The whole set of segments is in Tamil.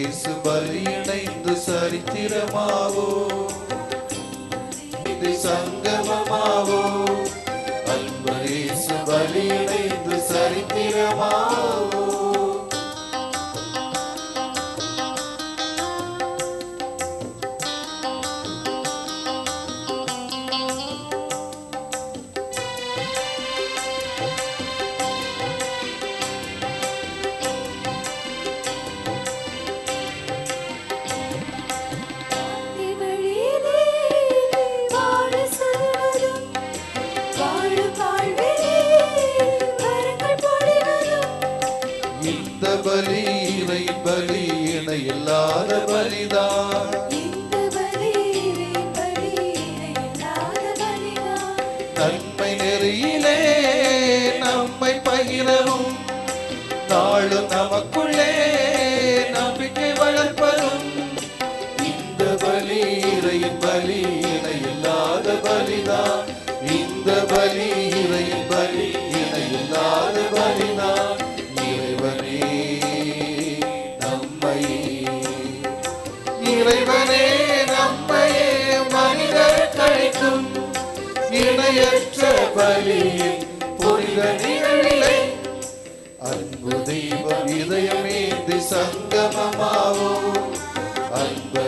இயேசு பலி இணைந்து சரித்திரமாவோ இது சங்கமமாவோ அன்பரேசு பலி இணைந்து சரித்திரமாவோ இவழிலே வாழ சொல்வதும் வாழும் வாழ்விலே வரங்கள் பொழிவதும் இந்த பலி இறை பலி இணையில்லாத பலிதான் இந்த பலியிலே பலியிலே இல்லாத பலிதான் நன்மை நெறியிலே நம்மை பகிரவும் நாளும் நமக்குள்ளே நம்பிக்கை வளர்ப்பதும் இந்த பலி இறையின் பலி இணையில்லாத பலிதான் இந்த பலி இறையின் பலி இணையில்லாத பலிதான் இறைவனே நம்மை இறைவனே நம்மையே மனிதர் கழிக்கும் இணையற்ற பலியின் புரித நிகழ்நிலை அன்பு தெய்வம் இதயமேந்தி சங்கமமாவோ அன்பர்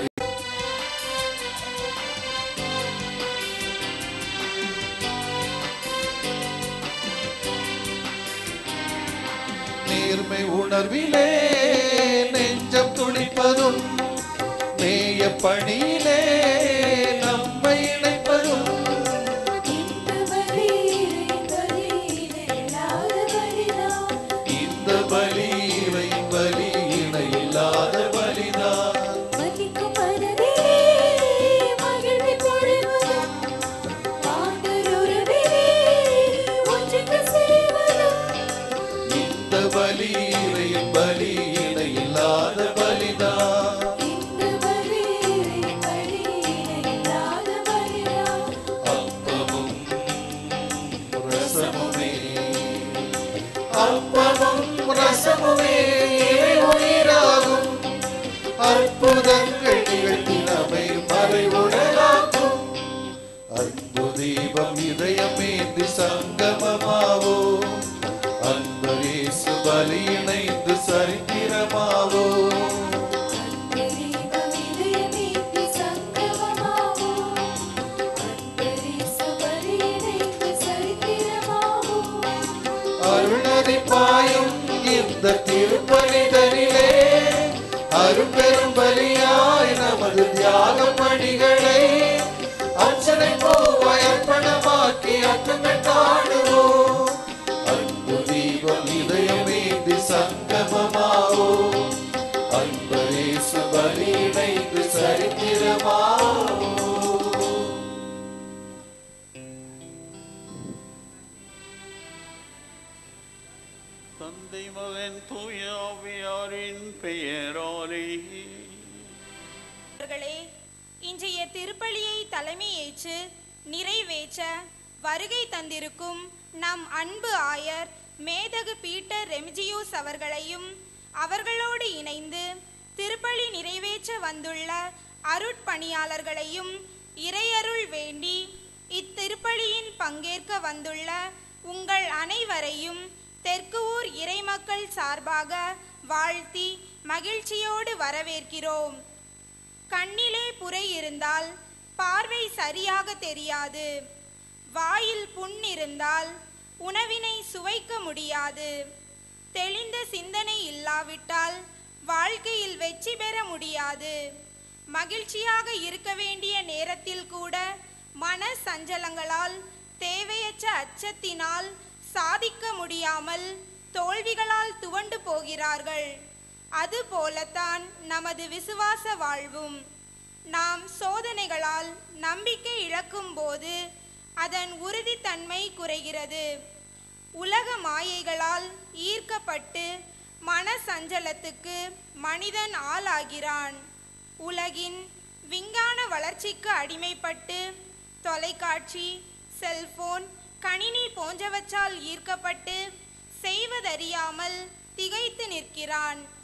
நேர்மை உணர்விலே நெஞ்சம் துடிப்பதும் நேய பணியிலே நம்மை இணைப்பதும் இந்த பலியிலே பலியிலே இல்லாத பலிதான் இந்த பலி இறை பலி இணையில்லாத பலிதான் மன்னிக்கும் மனதிலே மகிழ்வை பொழிவதும் ஆண்டருறவிலே ஒன்றுக்கு செய்வதும் இந்த பலி இறை பலி இணையில்லாத பலிதான் இந்த பலியிலே பலியிலே இல்லாத பலிதான் அப்பமும் ரசமுமே அப்பமும் ரசமுமே இறை உயிராகும் அற்புதங்கள் நிகழ்த்தி நம்மை மறைவுடலாக்கும் அன்பு தீபம் இதயமேந்தி சங்கமமாவோ அன்பரேசு பலி இணைந்து சரித்திரமாவோ தெய்வம் இதயமேந்தி சங்கமமாவோ அன்பரேசு பலியினைக்கு சரித்திரமாவோ அருணதி பாயும் இந்த திருப்பலிதனிலே அரும்பெரும் பலியாய் நமது தியாக பணிகளை அர்ச்சனை போவாய் அர்ப்பணமாக்கி அற்றங்கள் காணுவோம் அன்பு தீபம் இதயமேந்தி சங்கமமாவோ அன்பரேசு பலி இணைந்து சரித்திரமாவோ தந்தை மகன் தூய ஆவியாரின் பெயராலே அவர்களே இன்றைய திருப்பலியை தலைமையேற்று நிறைவேற்ற வருகை தந்திருக்கும் நம் அன்பு ஆயர் மேதகு பீட்டர் ரெமிஜியூஸ் அவர்களையும் அவர்களோடு இணைந்து திருப்பலி நிறைவேற்ற வந்துள்ள அருட்பணியாளர்களையும் இறையருள் வேண்டி இத்திருப்பலியின் பங்கேற்க வந்துள்ள உங்கள் அனைவரையும் தெற்கு ஊர் இறைமக்கள் சார்பாக வாழ்த்தி மகிழ்ச்சியோடு வரவேற்கிறோம் கண்ணிலே புரை இருந்தால் பார்வை சரியாக தெரியாது வாயில் புண் இருந்தால் உணவினை சுவைக்க முடியாது தெளிந்த சிந்தனை இல்லாவிட்டால் வாழ்க்கையில் வெற்றி பெற முடியாது மகிழ்ச்சியாக இருக்க வேண்டிய நேரத்தில் கூட மன சஞ்சலங்களால் தேவையற்ற அச்சத்தினால் சாதிக்க முடியாமல் தோல்விகளால் துவண்டு போகிறார்கள் அதுபோலத்தான் நமது விசுவாச வாழ்வும் நாம் சோதனைகளால் நம்பிக்கை இழக்கும் போது அதன் உறுதித்தன்மை குறைகிறது உலக மாயைகளால் ஈர்க்கப்பட்டு மன சஞ்சலத்துக்கு மனிதன் ஆளாகிறான் உலகின் விஞ்ஞான வளர்ச்சிக்கு அடிமைப்பட்டு தொலைக்காட்சி செல்போன் கணினி போன்றவற்றால் ஈர்க்கப்பட்டு செய்வதறியாமல் திகைத்து நிற்கிறான்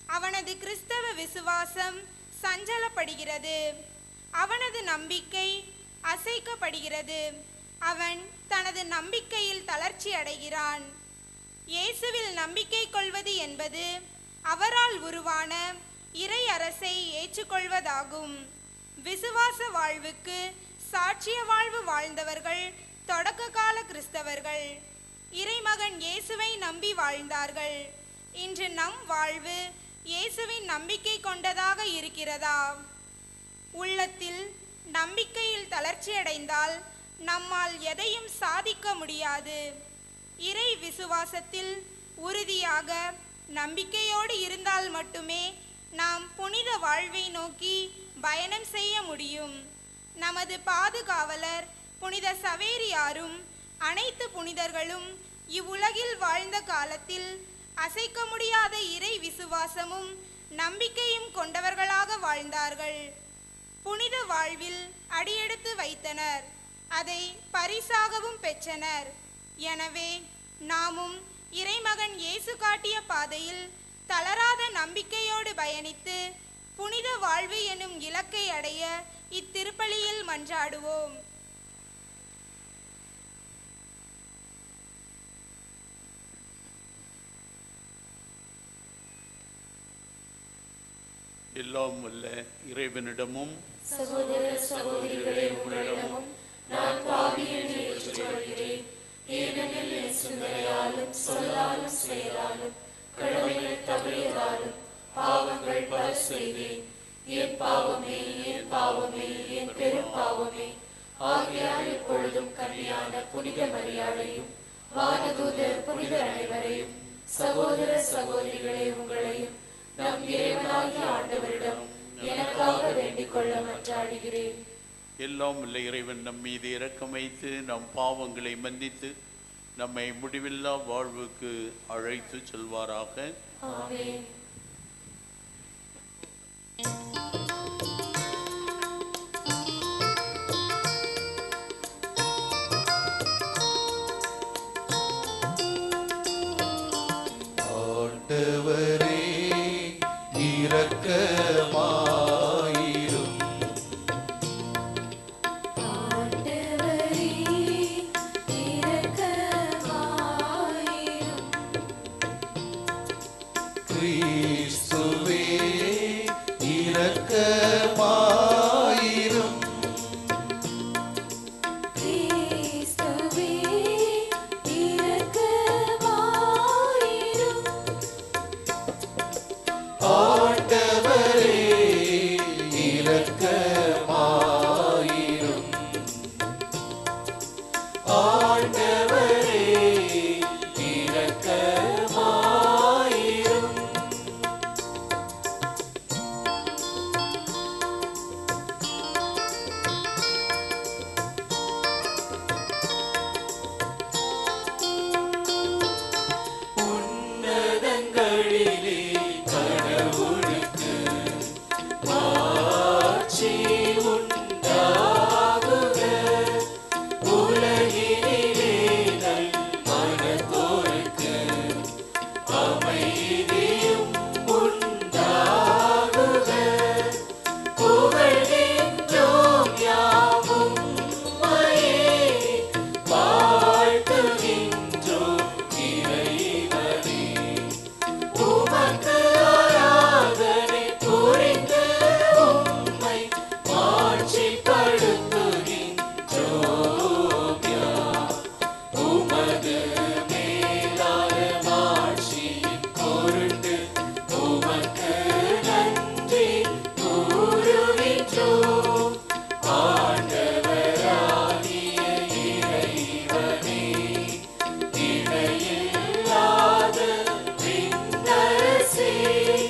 அவனது கிறிஸ்தவ விசுவாசம் சஞ்சலப்படுகிறது அவனது நம்பிக்கை அசைக்கப்படுகிறது அவன் தனது நம்பிக்கையில் தளர்ச்சி அடைகிறான் இயேசுவில் நம்பிக்கை கொள்வது என்பது அவரால் உருவான இறை அரசை ஏற்றுக்கொள்வதாகும் விசுவாச வாழ்வுக்கு சாட்சிய வாழ்வு வாழ்ந்தவர்கள் தொடக்க கால கிறிஸ்தவர்கள் இறைமகன் இயேசுவை நம்பி வாழ்ந்தார்கள் இன்று நம் வாழ்வு இயேசுவின் நம்பிக்கை கொண்டதாக இருக்கிறதா உள்ளத்தில் நம்பிக்கையில் தளர்ச்சியடைந்தால் நம்மால் எதையும் சாதிக்க முடியாது இறை விசுவாசத்தில் உறுதியாக நம்பிக்கையோடு இருந்தால் மட்டுமே நாம் புனித வாழ்வை நோக்கி பயணம் செய்ய முடியும் நமது பாதுகாவலர் புனித சவேரியாரும் அனைத்து புனிதர்களும் இவ்வுலகில் வாழ்ந்த காலத்தில் அசைக்க முடியாத இறை விசுவாசமும் நம்பிக்கையும் கொண்டவர்களாக வாழ்ந்தார்கள் புனித வாழ்வில் அடியெடுத்து வைத்தனர் அதை பரிசாகவும் பெற்றனர் எனவே நாமும் இறைமகன் இயேசு காட்டிய பாதையில் தளராத நம்பிக்கையோடு பயணித்து புனித வாழ்வு எனும் இலக்கை அடைய இத்திருப்பலியில் மன்றாடுவோம் எல்லாம் வல்ல இறைவனிடமும் சகோதர சகோதரிகளே உங்களிடமும் நான் பாவி என்று ஏற்றுக்கொள்கிறேன் ஏனெனில் என் சிந்தனையாலும் சொல்லாலும் செயலாலும் கடமைகள் தவறியதாலும் பாவங்கள் பல செய்தேன் என் பாவமே என் பாவமே என் பெரும் பாவமே ஆகையால் இப்பொழுதும் கன்னியான புனித மரியாதையும் வானதூதர் புனிதர் அனைவரையும் சகோதர சகோதரிகளே உங்களையும் நம் இறைவனாகிய ஆண்டவரிடம் எனக்காக வேண்டிக் கொள்ள மன்றாடுகிறேன் எல்லாம் வல்ல இறைவன் நம் மீது இரக்கம் வைத்து நம் பாவங்களை மன்னித்து நம்மை முடிவில்லா வாழ்வுக்கு அழைத்து செல்வாராக ஆமென் ஆண்டவரே இரக்கமாயிரும் ஆண்டவரே இரக்கமாயிரும் கிறிஸ்துவே இரக்கமாயிரும் கிறிஸ்துவே இரக்கமாயிரும் ஆண்டவரே இரக்கமாயிரும் ஆண்டவரே இரக்கமாயிரும் உன்னதங்களிலே கடவுளுக்கு ஆட்சி உண்டாகுக உலகினிலே நல் மனத்தோருக்கு அமைதியும் உண்டாகுக புகழ்கின்றோம் யாவும் உம்மையே வாழ்த்துகின்றோம் இறைவனே உமக்கு ஆராதனை புரிந்து உம்மை மாட்சிப்படுத்துகின்றோம் யாம். உமது மேலான மாட்சியின் பொருட்டு உமக்கு நன்றி கூறுகின்றோம் ஆண்டவராகிய இறைவனே இணையில்லாத விண்ணரசே,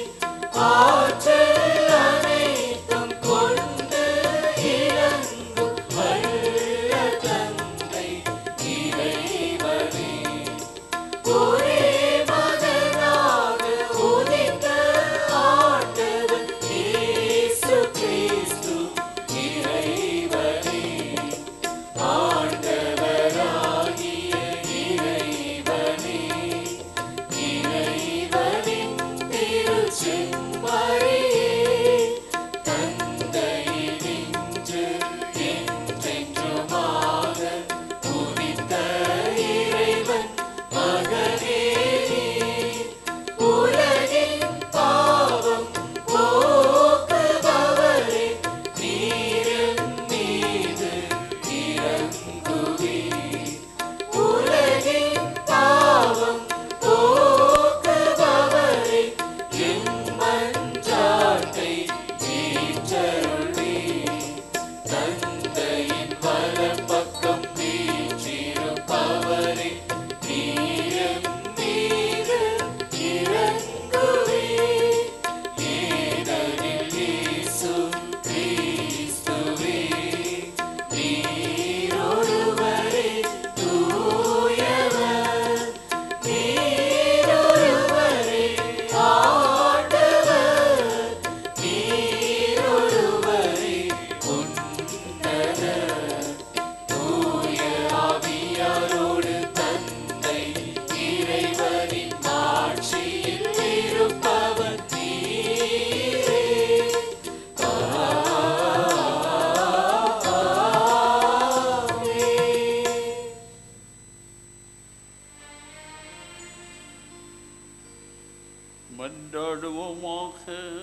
ஆற்றல் அனைத்தும் கொண்டு இறங்கும் வல்ல தந்தை இறைவனே. ஒரே மகனாக உதித்த ஆண்டவர் இயேசு கிறிஸ்து இறைவனே ஆண்டவராகிய இறைவனே இறைவனின் திருச்செந்தூர் மன்றாடுவோமாக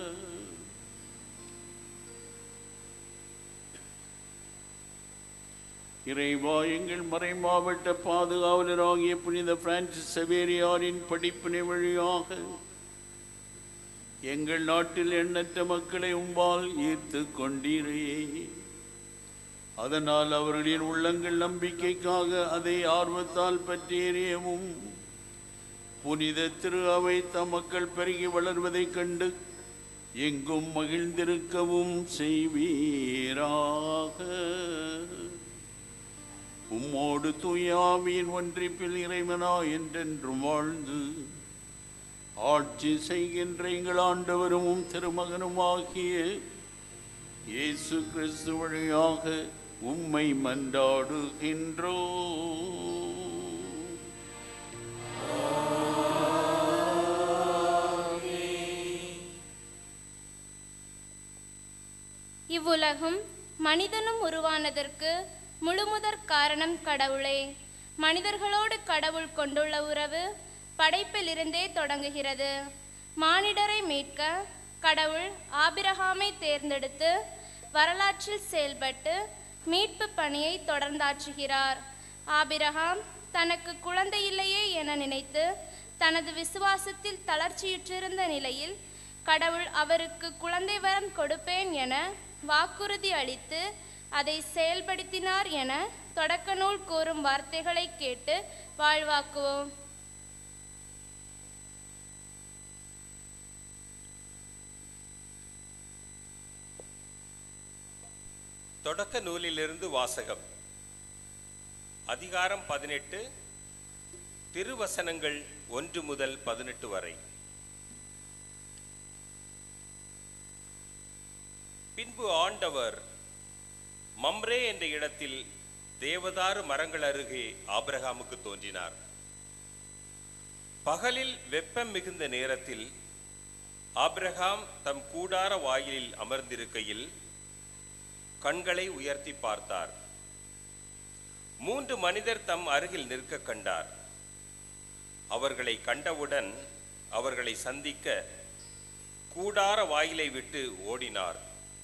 இறைவா எங்கள் மறை மாவட்ட பாதுகாவலராகிய புனித பிரான்சிஸ் சவேரியாரின் படிப்பினை வழியாக எங்கள் நாட்டில் எண்ணற்ற மக்களை உம்பால் ஈர்த்து கொண்டீரே அதனால் அவர்களின் உள்ளங்கள் நம்பிக்கைக்காக அதை ஆர்வத்தால் பற்றியறியவும் புனித திரு அவை தம் மக்கள் பெருகி வளர்வதைக் கண்டு எங்கும் மகிழ்ந்திருக்கவும் செய்வீராக உம்மோடு தூயாவியின் ஒன்றிப்பில் இறைவனா என்றென்றும் வாழ்ந்து ஆட்சி செய்கின்ற எங்கள் ஆண்டவரும் உம் திருமகனுமாகிய இயேசு கிறிஸ்து வழியாக உம்மை மன்றாடுகின்றோ இவ்வுலகும் மனிதனும் உருவானதற்கு முழுமுதற் காரணம் கடவுளே மனிதர்களோடு கடவுள் கொண்டுள்ள உறவு படைப்பிலிருந்தே தொடங்குகிறது மானிடரை மீட்க கடவுள் ஆபிரகாமை தேர்ந்தெடுத்து வரலாற்றில் செயல்பட்டு மீட்பு பணியை தொடர்ந்தாற்றுகிறார் ஆபிரகாம் தனக்கு குழந்தை இல்லையே என நினைத்து தனது விசுவாசத்தில் தளர்ச்சியுற்றிருந்த நிலையில் கடவுள் அவருக்கு குழந்தை வரம் கொடுப்பேன் என வாக்குறுதி அளித்து அதை செயல்படுத்தினார் என தொடக்க நூல் கூறும் வார்த்தைகளை கேட்டு வாழ்வாக்குவோம் தொடக்க நூலிலிருந்து வாசகம் அதிகாரம் பதினெட்டு திருவசனங்கள் ஒன்று முதல் பதினெட்டு வரை பின்பு ஆண்டவர் மம்ரே என்ற இடத்தில் தேவதாரு மரங்கள் அருகே ஆபிரகாமுக்கு தோன்றினார் பகலில் வெப்பம் மிகுந்த நேரத்தில் ஆபிரகாம் தம் கூடார வாயிலில் அமர்ந்திருக்கையில் கண்களை உயர்த்தி பார்த்தார் மூன்று மனிதர் தம் அருகில் நிற்க கண்டார் அவர்களை கண்டவுடன் அவர்களை சந்திக்க கூடார வாயிலை விட்டு ஓடினார்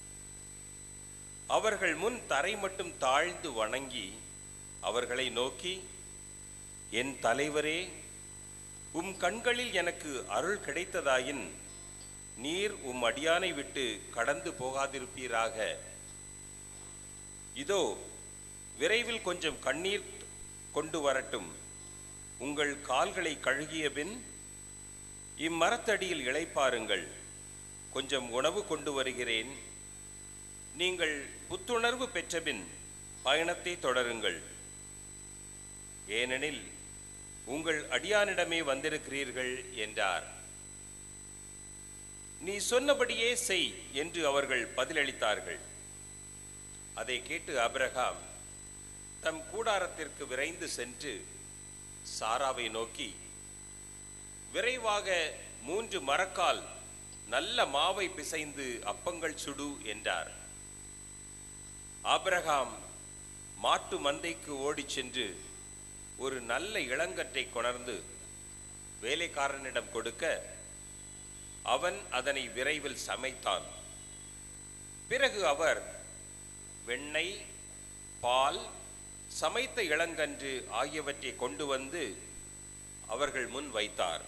அவர்கள் முன் தரை மட்டும் தாழ்ந்து வணங்கி அவர்களை நோக்கி என் தலைவரே உம் கண்களில் எனக்கு அருள் கிடைத்ததாயின் நீர் உம் அடியானை விட்டு கடந்து போகாதிருப்பீராக இதோ விரைவில் கொஞ்சம் கண்ணீர் கொண்டு வரட்டும் உங்கள் கால்களை கழுகிய பின் இம்மரத்தடியில் இளைப்பாருங்கள் கொஞ்சம் உணவு கொண்டு வருகிறேன் நீங்கள் புத்துணர்வு பெற்றபின் பயணத்தை தொடருங்கள் ஏனெனில் உங்கள் அடியானிடமே வந்திருக்கிறீர்கள் என்றார் நீ சொன்னபடியே செய் என்று அவர்கள் பதிலளித்தார்கள் அதை கேட்டு ஆபிரகாம் தம் கூடாரத்திற்கு விரைந்து சென்று சாராவை நோக்கி விரைவாக மூன்று மரக்கால் நல்ல மாவை பிசைந்து அப்பங்கள் சுடு என்றார் ஆபிரகாம் மாட்டு மந்தைக்கு ஓடிச் சென்று ஒரு நல்ல இளங்கற்றை கொணர்ந்து வேலைக்காரனிடம் கொடுக்க அவன் அதனை விரைவில் சமைத்தான் பிறகு அவர் வெண்ணெய் பால் சமைத்த இளங்கன்று ஆகியவற்றை கொண்டு வந்து அவர்கள் முன் வைத்தார்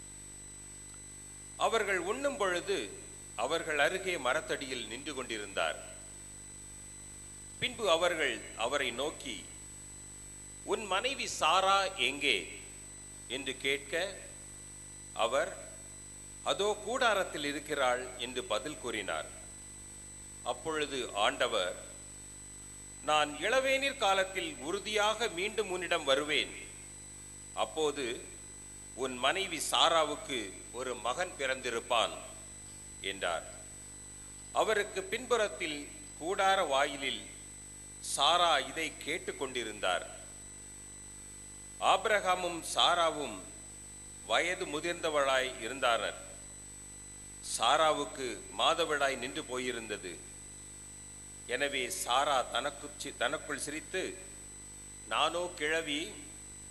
அவர்கள் உண்ணும் பொழுது அவர்கள் அருகே மரத்தடியில் நின்று கொண்டிருந்தார் பின்பு அவர்கள் அவரை நோக்கி உன் மனைவி சாரா எங்கே என்று கேட்க அவர் அதோ கூடாரத்தில் இருக்கிறாள் என்று பதில் கூறினார் அப்பொழுது ஆண்டவர் நான் இளவேநீர் காலத்தில் உறுதியாக மீண்டும் உன்னிடம் வருவேன் அப்போது உன் மனைவி சாராவுக்கு ஒரு மகன் பிறந்திருப்பான் என்றார் அவருக்கு பின்புறத்தில் கூடார வாயிலில் சாரா இதை கேட்டுக்கொண்டிருந்தார் ஆபிரகாமும் சாராவும் வயது முதிர்ந்தவளாய் இருந்தானர் சாராவுக்கு மாதவிடாய் நின்று போயிருந்தது எனவே சாரா தனக்கு சி- தனக்குள் சிரித்து நானோ கிழவி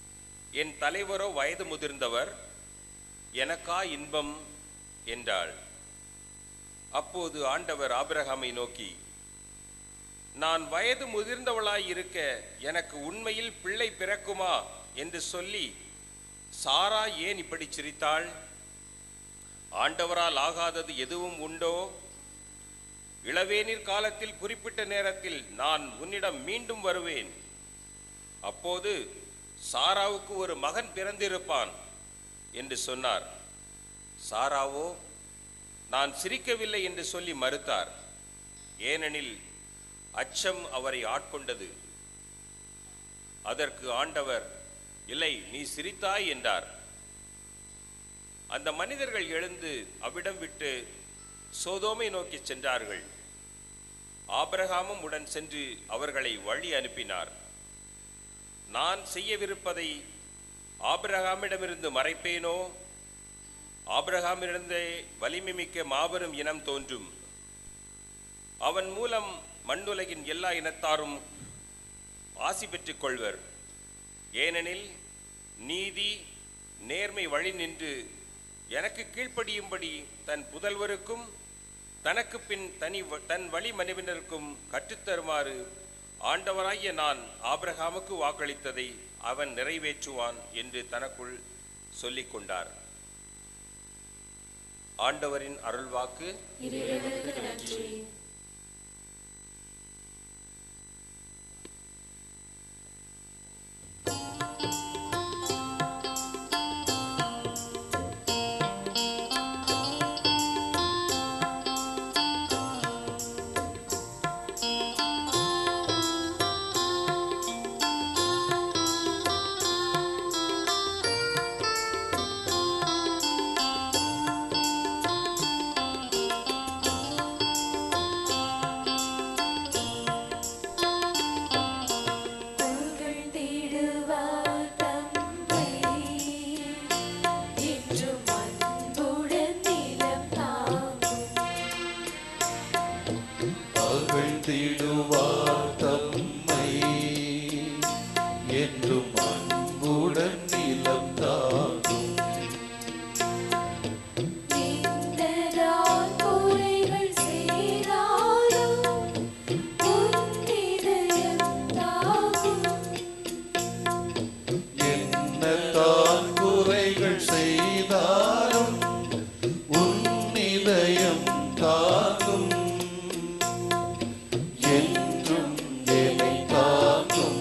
என் தலைவரோ வயது முதிர்ந்தவர் எனக்கா இன்பம் என்றாள் அப்போது ஆண்டவர் ஆபிரகாமை நோக்கி நான் வயது முதிர்ந்தவளாய் இருக்க எனக்கு உண்மையில் பிள்ளை பிறக்குமா என்று சொல்லி சாரா ஏன் இப்படி சிரித்தாள் ஆண்டவரால் ஆகாதது எதுவும் உண்டோ இளவேநீர் காலத்தில் குறிப்பிட்ட நேரத்தில் நான் உன்னிடம் மீண்டும் வருவேன் அப்போது சாராவுக்கு ஒரு மகன் பிறந்திருப்பான் என்று சொன்னார் சாராவோ நான் சிரிக்கவில்லை என்று சொல்லி மறுத்தார் ஏனெனில் அச்சம் அவரை ஆட்கொண்டது அதற்கு ஆண்டவர் இல்லை நீ சிரித்தாய் என்றார் அந்த மனிதர்கள் எழுந்து அவ்விடம் விட்டு சோதோமை நோக்கி சென்றார்கள் ஆபிரகாமும் உடன் சென்று அவர்களை வழி அனுப்பினார் நான் செய்யவிருப்பதை ஆபிரகாமிடமிருந்து மறைப்பேனோ ஆபிரகாமிலிருந்தே வலிமை மிக்க மாபெரும் இனம் தோன்றும் அவன் மூலம் மண்ணுலகின் எல்லா இனத்தாரும் ஆசி பெற்றுக் கொள்வர் ஏனெனில் நீதி நேர்மை வழி நின்று எனக்கு கீழ்ப்படியும்படி தன் புதல்வருக்கும் தனக்கு பின் தனி வ- தன் வழி மனைவினருக்கும் கற்றுத்தருமாறு ஆண்டவராகிய நான் ஆபிரகாமுக்கு வாக்களித்ததை அவன் நிறைவேற்றுவான் என்று தனக்குள் சொல்லிக் கொண்டார் ஆண்டவரின் அருள்வாக்கு இறைவனுக்கு நன்றி புகழ் தேடுவார் தம்மை என்றும் அன்புடன் நிலம் தாங்கும் அகழ்ந்திடுவார் தம்மை என்றும் அன்புடன் நிலம் தாங்கும் நீண்டதால் குறைகள் செய்தாலும் உன் இதயம் தாங்கும் என்னதான் குறைகள் செய்தாலும் உன் இதயம் தாங்கும் என்றும் என்னை தாங்கும்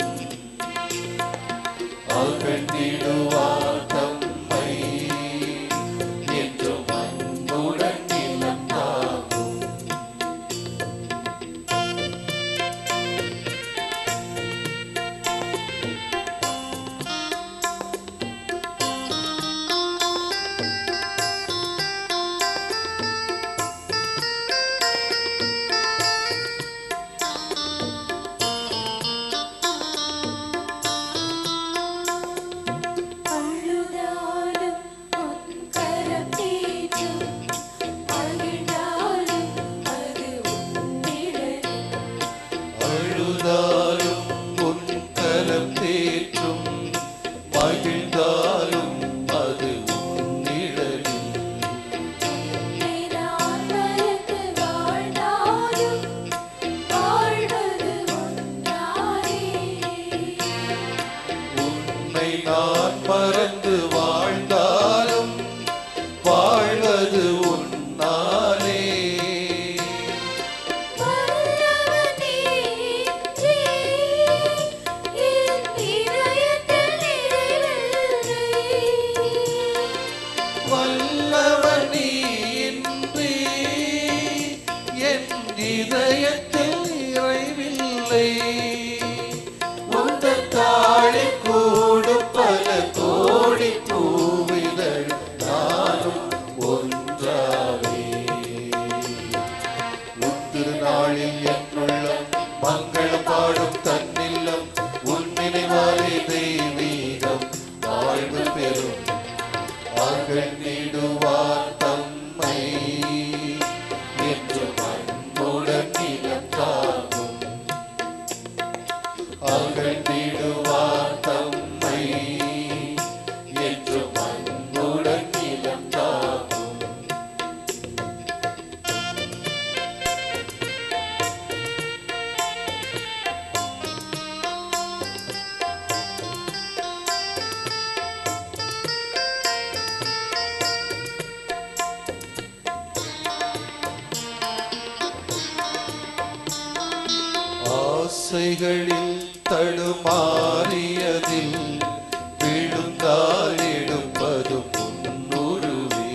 அகழ்ந்திடுவார் தம்மை என்றும் அன்புடன் நிலம் தாங்கும் அழுதாலும் உன் கரம் தேற்றும் அழுதாலும் அது உன்னிடத்தில் அழுதாலும் உன் கரம் தேற்றும் மகிழ்ந்தாலும் அது உன்னிடலில் நான் மறந்து வாழ்ந்தாலும் வாழ்வது ஒன்றாயே உன்னை நான் மறந்து வாழ்ந்தாலும் வாழ்வது உன்னாலே வல்லவனே என் இதயத்தில் நிறைவில்லை வல்லவனி இன்றி என் இதயத்தில் நிறைவில்லை உந்த தாழி கூடு பல கோடி பூவிதழ் நானும் ஒன்றாவே உன் திருநாளில் என்னுள்ளம் மங்களம் பாடும் தன்னில்லம் உன் நினைவாலே தெய்வீகம் வாழ்வு பெறும் அகழ்ந்திடுவார் தம்மை என்று அன்புடன் நிலம் தாங்கும் அகழ்ந்திடுவார் தம்மை என்று அன்புடன் நிலம் தாங்கும் ஆசைகளில் தடுமாறியதில் விழுந்தால் எடுப்பது முன்னுருவே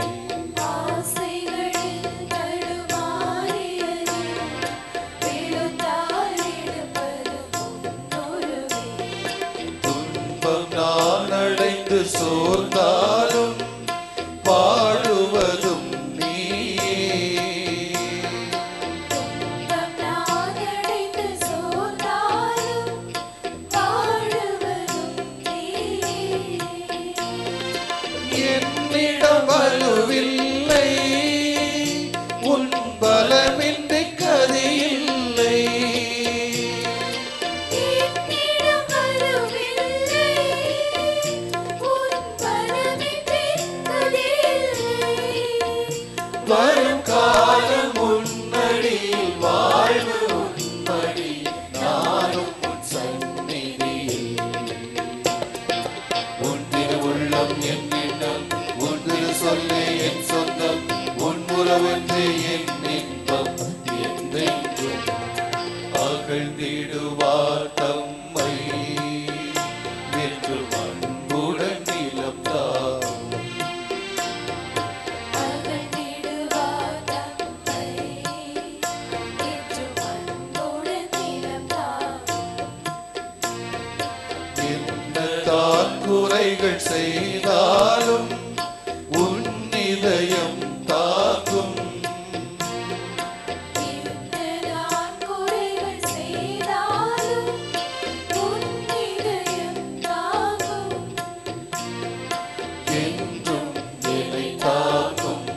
ஆசைகளில் தடுமாறியதில் விழுந்தால் எடுப்பது முன்னொருவே துன்பம் நான் அடைந்து சோர்ந்தாலும் பாடுவதும் நீயே துன்பம் நான் அடைந்து சோர்ந்தாலும் வாழுவதும் நீயே என்னிடம் வலுவில்லை உன் பலமின்றி கதியில்லை என்னிடம் வலுவில்லை உன் பலமின்றி கதியில்லை வரும் காலம் உன்னடியில் வாழ்வு உன்மடி நானும் உன் சந்நிதியில் உன் திருவுள்ளம் என்னிடம் உன் திரு சொல்லே என் சொந்தம் உன் உறவென்று என் இன்பம் என்றென்றும் அகழ்ந்திடுவார் தம்மை என்று அன்புடன் நிலம்தான் அகழ்ந்திடுவார் தம்மை என்றும் அன்புடன் நிலம்தான் என்னதான் குறைகள் செய்தாலும் உன் இதயம் தாக்கும் என்னதான் குறைகள் செய்தாலும் உன் இதயம் தாங்கும் என்றும் என்னை தாக்கும்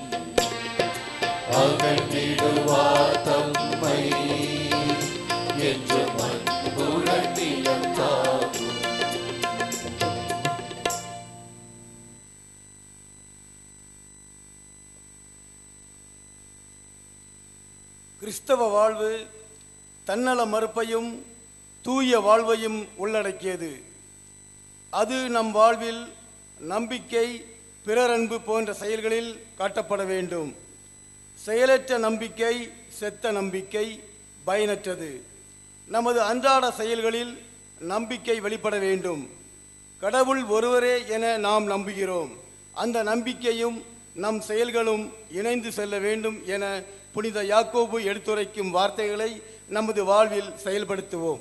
அகழ்ந்திடுவார் தம்மை என்று அன்புடன் நிலம் தாக்கும் கிறிஸ்தவ வாழ்வு தன்னல மறுப்பையும் தூய வாழ்வையும் உள்ளடக்கியது அது நம் வாழ்வில் நம்பிக்கை பிறரன்பு போன்ற செயல்களில் காட்டப்பட வேண்டும் செயலற்ற நம்பிக்கை செத்த நம்பிக்கை பயனற்றது நமது அன்றாட செயல்களில் நம்பிக்கை வெளிப்பட வேண்டும் கடவுள் ஒருவரே என நாம் நம்புகிறோம் அந்த நம்பிக்கையும் நம் செயல்களும் இணைந்து செல்ல வேண்டும் என புனித யாக்கோபு எடுத்துரைக்கும் வார்த்தைகளை நமது வாழ்வில் செயல்படுத்துவோம்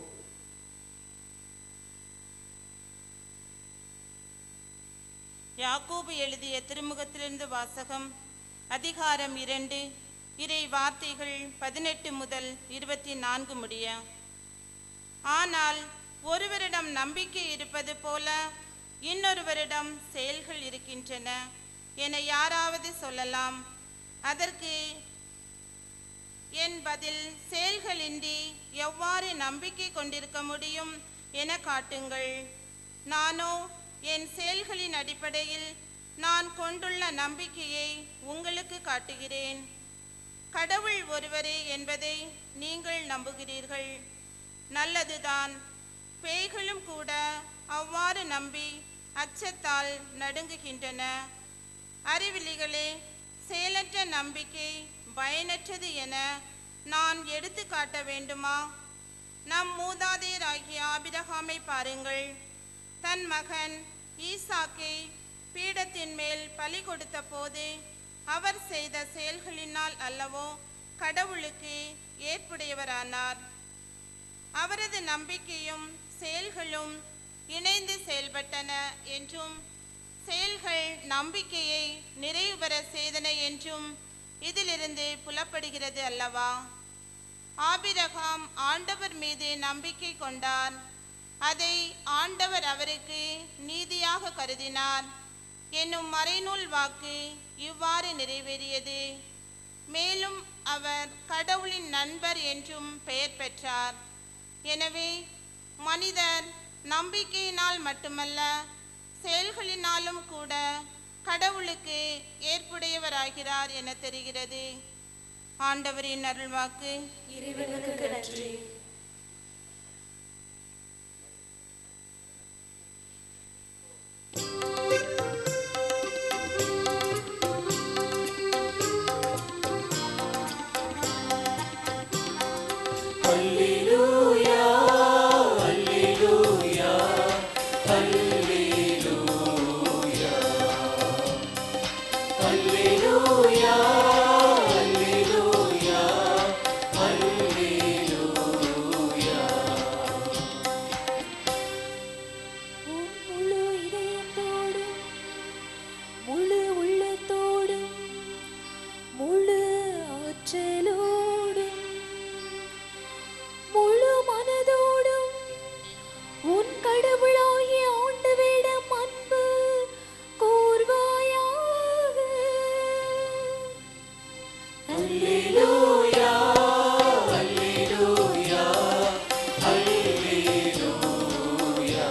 யாக்கோபு எழுதிய திருமுகத்திலிருந்து வாசகம் அதிகாரம் இரண்டு இறை வார்த்தைகள் பதினெட்டு முதல் இருபத்தி நான்கு முடிய ஆனால் ஒருவரிடம் நம்பிக்கை இருப்பது போல இன்னொருவரிடம் செயல்கள் இருக்கின்றன என யாராவது சொல்லலாம் அதற்கு என் பதில் செயல்களின்றி எவ்வாறு நம்பிக்கை கொண்டிருக்க முடியும் என காட்டுங்கள் நானோ என் செயல்களின் அடிப்படையில் நான் கொண்டுள்ள நம்பிக்கையை உங்களுக்கு காட்டுகிறேன் கடவுள் ஒருவரே என்பதை நீங்கள் நம்புகிறீர்கள் நல்லதுதான் பேய்களும் கூட அவ்வாறு நம்பி அச்சத்தால் நடுங்குகின்றன அறிவிலிகளே செயலற்ற நம்பிக்கை பயனற்றது என நான் எடுத்து காட்ட வேண்டுமா நம் மூதாதையராகிய ஆபிரகாமை பாருங்கள் தன் மகன் ஈசாக்கை பீடத்தின் மேல் பலி கொடுத்த போது அவர் செய்த செயல்களினால் அல்லவோ கடவுளுக்கு ஏற்புடையவரானார் அவரது நம்பிக்கையும் செயல்களும் இணைந்து செயல்பட்டன என்றும் செயல்கள் நம்பிக்கையை நிறைவு பெற செய்தன என்றும் இதிலிருந்து புலப்படுகிறது அல்லவா ஆபிரகாம் ஆண்டவர் மீது நம்பிக்கை கொண்டார் அதை ஆண்டவர் அவருக்கு நீதியாக கருதினார் என்னும் மறைநூல் வாக்கு இவ்வாறு நிறைவேறியது மேலும் அவர் கடவுளின் நண்பர் என்றும் பெயர் பெற்றார் எனவே மனிதர் நம்பிக்கையினால் மட்டுமல்ல செயல்களினாலும் கூட கடவுளுக்கு ஏற்புடையவராகிறார் என தெரிகிறது ஆண்டவரின் அருள்வாக்கு இறைவனுக்கு நன்றி Hallelujah. ஆற்றலோடும் முழு மனதோடும் உன் கடவுளாகிய ஆண்டவரிடம் அன்பு கூர்வாயாக அல்லேலூயா அல்லேலூயா அல்லேலூயா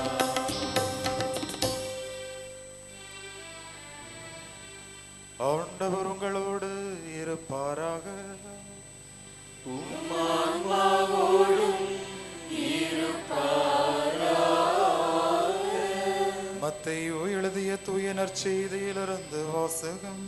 ஆண்டவர் உங்களோடு இருப்பாராக மத்தையோ எழுதிய தூய நற்செய்தியிலிருந்து வாசகம்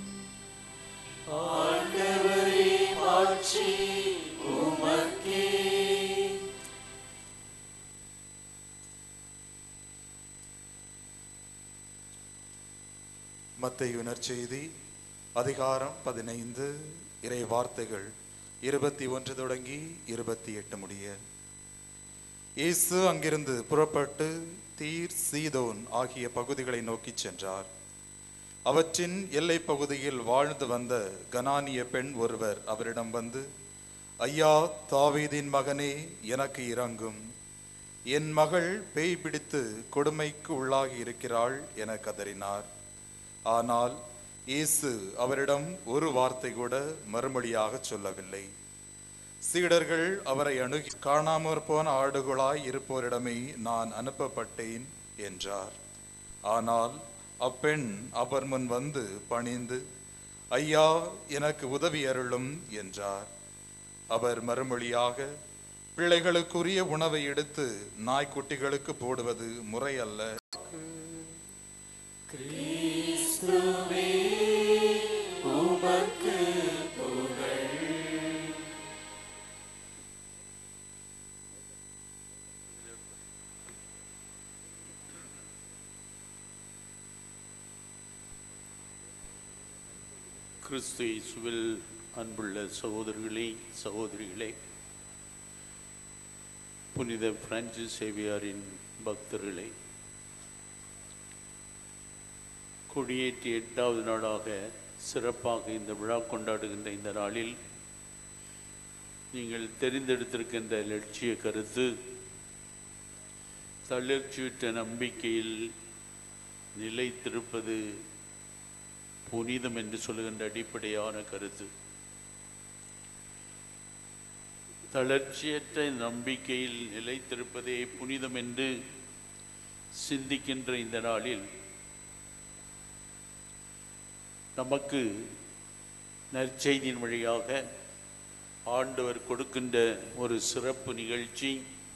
மத்தையு நற்செய்தி அதிகாரம் பதினைந்து இறை வார்த்தைகள் இருபத்தி ஒன்று தொடங்கி இருபத்தி எட்டு முடிய இயேசு அங்கிருந்து புறப்பட்டு தீர் சீதோன் ஆகிய பகுதிகளை நோக்கிச் சென்றார் அவற்றின் எல்லைப் பகுதியில் வாழ்ந்து வந்த கனானிய பெண் ஒருவர் அவரிடம் வந்து ஐயா தாவீதின் மகனே எனக்கு இறங்கும் என் மகள் பேய் பிடித்து கொடுமைக்கு உள்ளாகி இருக்கிறாள் என கதறினார் ஆனால் இயேசு அவரிடம் ஒரு வார்த்தை கூட மறுமொழியாக சொல்லவில்லை சீடர்கள் அவரை அணுகி காணாமற் போன ஆடுகளாய் இருப்போரிடமே நான் அனுப்பப்பட்டேன் என்றார் ஆனால் அப்பெண் அவர் முன் வந்து பணிந்து ஐயா எனக்கு உதவி அருளும் என்றார் அவர் மறுமொழியாக பிள்ளைகளுக்குரிய உணவை எடுத்து நாய்க்குட்டிகளுக்கு போடுவது முறையல்ல கிறிஸ்து இயேசுவில் அன்புள்ள சகோதரர்களே சகோதரிகளே புனித பிரான்சிஸ் சேவியாரின் பக்தர்களே கொடியேற்றி எட்டாவது நாளாக சிறப்பாக இந்த விழா கொண்டாடுகின்ற இந்த நாளில் நீங்கள் தெரிந்தெடுத்திருக்கின்ற லட்சிய கருத்து தளர்ச்சியுற்ற நம்பிக்கையில் நிலைத்திருப்பது புனிதம் என்று சொல்லுகின்ற அடிப்படையான கருத்து தளர்ச்சியற்ற நம்பிக்கையில் நிலைத்திருப்பதே புனிதம் என்று சிந்திக்கின்ற இந்த நாளில் நமக்கு நற்செய்தியின் வழியாக ஆண்டவர் கொடுக்கின்ற ஒரு சிறப்பு நிகழ்ச்சி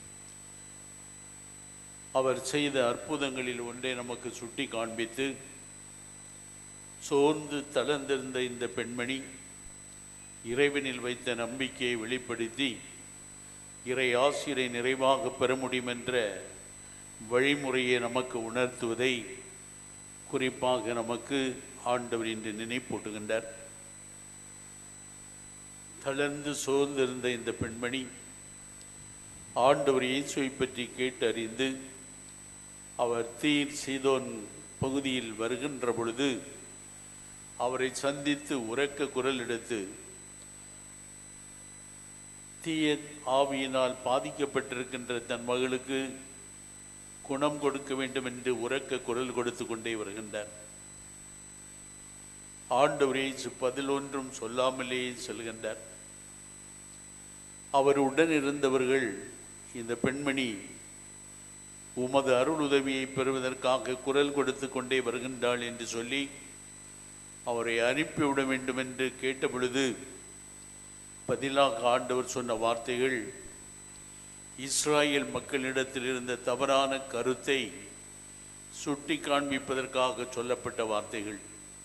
அவர் செய்த அற்புதங்களில் ஒன்றை நமக்கு சுட்டி காண்பித்து சோர்ந்து தளர்ந்திருந்த இந்த பெண்மணி இறைவனில் வைத்த நம்பிக்கையை வெளிப்படுத்தி இறை ஆசிரை நிறைவாக பெற முடியும் என்ற வழிமுறையை நமக்கு உணர்த்துவதை குறிப்பாக நமக்கு ஆண்டவர் இன்று நினைப்பூட்டுகின்றார் தளர்ந்து சோர்ந்திருந்த இந்த பெண்மணி ஆண்டவர் இயேசுவை பற்றி கேட்டறிந்து அவர் தீர் சீதோன் பகுதியில் வருகின்ற பொழுது அவரை சந்தித்து உரக்க குரல் எடுத்து தீய ஆவியினால் பாதிக்கப்பட்டிருக்கின்ற தன் மகளுக்கு குணம் கொடுக்க வேண்டும் என்று உரக்க குரல் கொடுத்து கொண்டே வருகின்றார் ஆண்டவர் இயேசு பதில் ஒன்றும் சொல்லாமலேயே செல்கின்றார் அவர் உடன் இருந்தவர்கள் இந்த பெண்மணி உமது அருள் உதவியை பெறுவதற்காக குரல் கொடுத்து கொண்டே வருகின்றாள் என்று சொல்லி அவரை அனுப்பிவிட வேண்டும் என்று கேட்ட பொழுது பதிலாக ஆண்டவர் சொன்ன வார்த்தைகள் இஸ்ராயேல் மக்களிடத்தில் இருந்த தவறான கருத்தை சுட்டி காண்பிப்பதற்காக சொல்லப்பட்ட வார்த்தைகள்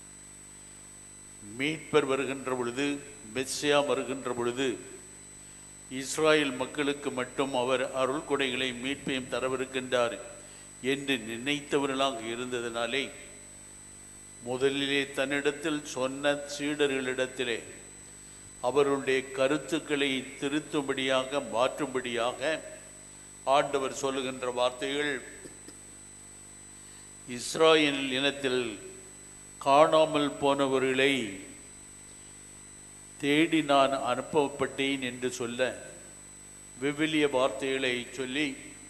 மீட்பர் வருகின்ற பொழுது மெஸ்ஸியா வருகின்ற பொழுது இஸ்ராயேல் மக்களுக்கு மட்டும் அவர் அருள் கொடைகளை மீட்பையும் தரவிருக்கின்றார் என்று நினைத்தவர்களாக இருந்ததினாலே முதலிலே தன்னிடத்தில் சொன்ன சீடர்களிடத்திலே அவர்களுடைய கருத்துக்களை திருத்தும்படியாக மாற்றும்படியாக ஆண்டவர் சொல்லுகின்ற வார்த்தைகள் இஸ்ராயேல் இனத்தில் காணாமல் போனவர்களை தேடி நான் அனுப்பப்பட்டேன் என்று சொல்ல விவிலிய வார்த்தைகளை சொல்லி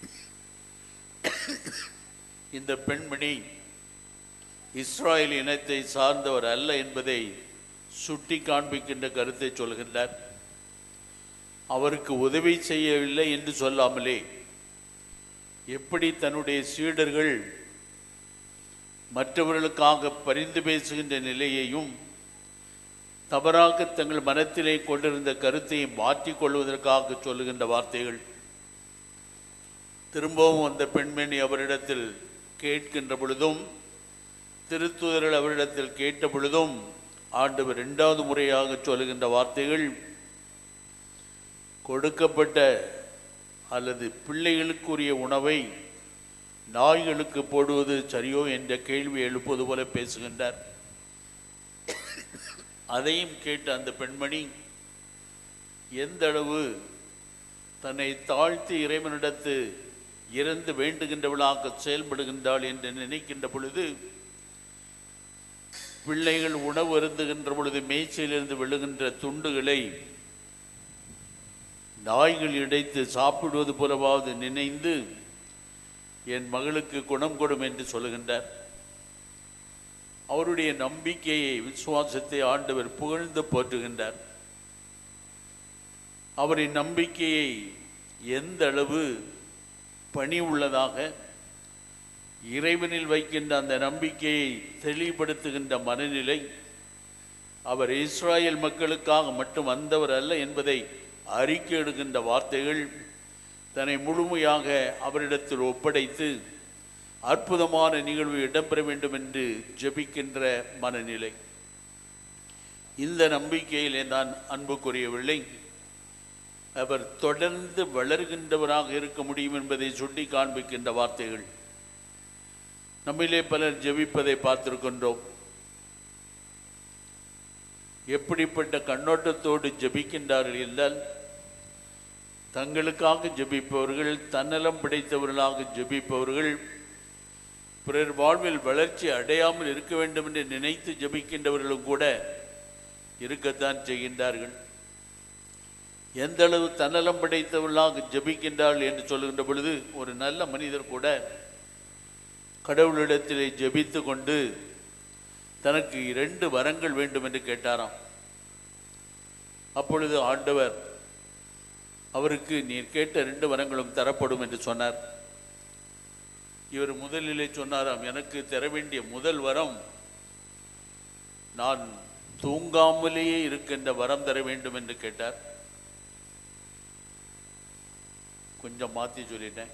இந்த பெண்மணி இஸ்ராயல் இனத்தை சார்ந்தவர் அல்ல என்பதை சுட்டி காண்பிக்கின்ற கருத்தை சொல்கின்றார் அவருக்கு உதவி செய்யவில்லை என்று சொல்லாமலே எப்படி தன்னுடைய சீடர்கள் மற்றவர்களுக்காக பரிந்து பேசுகின்ற நிலையையும் தவறாக தங்கள் மனத்திலே கொண்டிருந்த கருத்தையை மாற்றிக் கொள்வதற்காக சொல்லுகின்ற வார்த்தைகள் திரும்பவும் அந்த பெண்மணி அவரிடத்தில் கேட்கின்ற பொழுதும் திருத்துதர்கள் அவரிடத்தில் கேட்ட பொழுதும் ஆண்டவர் இரண்டாவது முறையாக சொல்லுகின்ற வார்த்தைகள் கொடுக்கப்பட்ட அல்லது பிள்ளைகளுக்குரிய உணவை நாய்களுக்கு போடுவது சரியோ என்ற கேள்வி எழுப்புவது போல பேசுகின்றார் அதையும் கேட்ட அந்த பெண்மணி எந்த அளவு தன்னை தாழ்த்தி இறைவனிடத்து இறந்து வேண்டுகின்றவளாக செயல்படுகின்றாள் என்று நினைக்கின்ற பொழுது பிள்ளைகள் உணவு அருந்துகின்ற பொழுது மேய்ச்சலிருந்து விழுகின்ற துண்டுகளை நாய்கள் இடைத்து சாப்பிடுவது போலவாவது நினைந்து என் மகளுக்கு குணம் கொடும் என்று சொல்லுகின்றார் அவருடைய நம்பிக்கையை விசுவாசத்தை ஆண்டவர் புகழ்ந்து போற்றுகின்றார் அவரின் நம்பிக்கையை எந்த அளவு பணி உள்ளதாக இறைவனில் வைக்கின்ற அந்த நம்பிக்கையை தெளிவுபடுத்துகின்ற மனநிலை அவர் இஸ்ராயல் மக்களுக்காக மட்டும் வந்தவர் அல்ல என்பதை அறிக்கை எடுக்கின்ற வார்த்தைகள் தன்னை முழுமையாக அவரிடத்தில் ஒப்படைத்து அற்புதமான நிகழ்வு இடம்பெற வேண்டும் என்று ஜெபிக்கின்ற மனநிலை இந்த நம்பிக்கையிலே நான் அன்புக்குரியவில்லை அவர் தொடர்ந்து வளர்கின்றவராக இருக்க முடியும் என்பதை சுட்டி காண்பிக்கின்ற வார்த்தைகள் நம்மிலே பலர் ஜெபிப்பதை பார்த்திருக்கின்றோம் எப்படிப்பட்ட கண்ணோட்டத்தோடு ஜெபிக்கின்றார்கள் என்றால் தங்களுக்காக ஜெபிப்பவர்கள் தன்னலம் பிடைத்தவர்களாக ஜெபிப்பவர்கள் பிறர் வாழ்வில் வளர்ச்சி அடையாமல் இருக்க வேண்டும் என்று நினைத்து ஜெபிக்கின்றவர்களும் கூட இருக்கத்தான் செய்கின்றார்கள் எந்த அளவு தன்னலம் படைத்தவர்களாக ஜெபிக்கின்றார்கள் என்று சொல்லுகின்ற பொழுது ஒரு நல்ல மனிதர் கூட கடவுளிடத்திலே ஜெபித்து கொண்டு தனக்கு இரண்டு வரங்கள் வேண்டும் என்று கேட்டாராம் அப்பொழுது ஆண்டவர் அவருக்கு நீர் கேட்ட ரெண்டு வரங்களும் தரப்படும் என்று சொன்னார் இவர் முதலிலே சொன்னாராம் எனக்கு தர வேண்டிய முதல் வரம் நான் தூங்காமலேயே இருக்கின்ற வரம் தர வேண்டும் என்று கேட்டார் கொஞ்சம் மாற்றி சொல்லிட்டேன்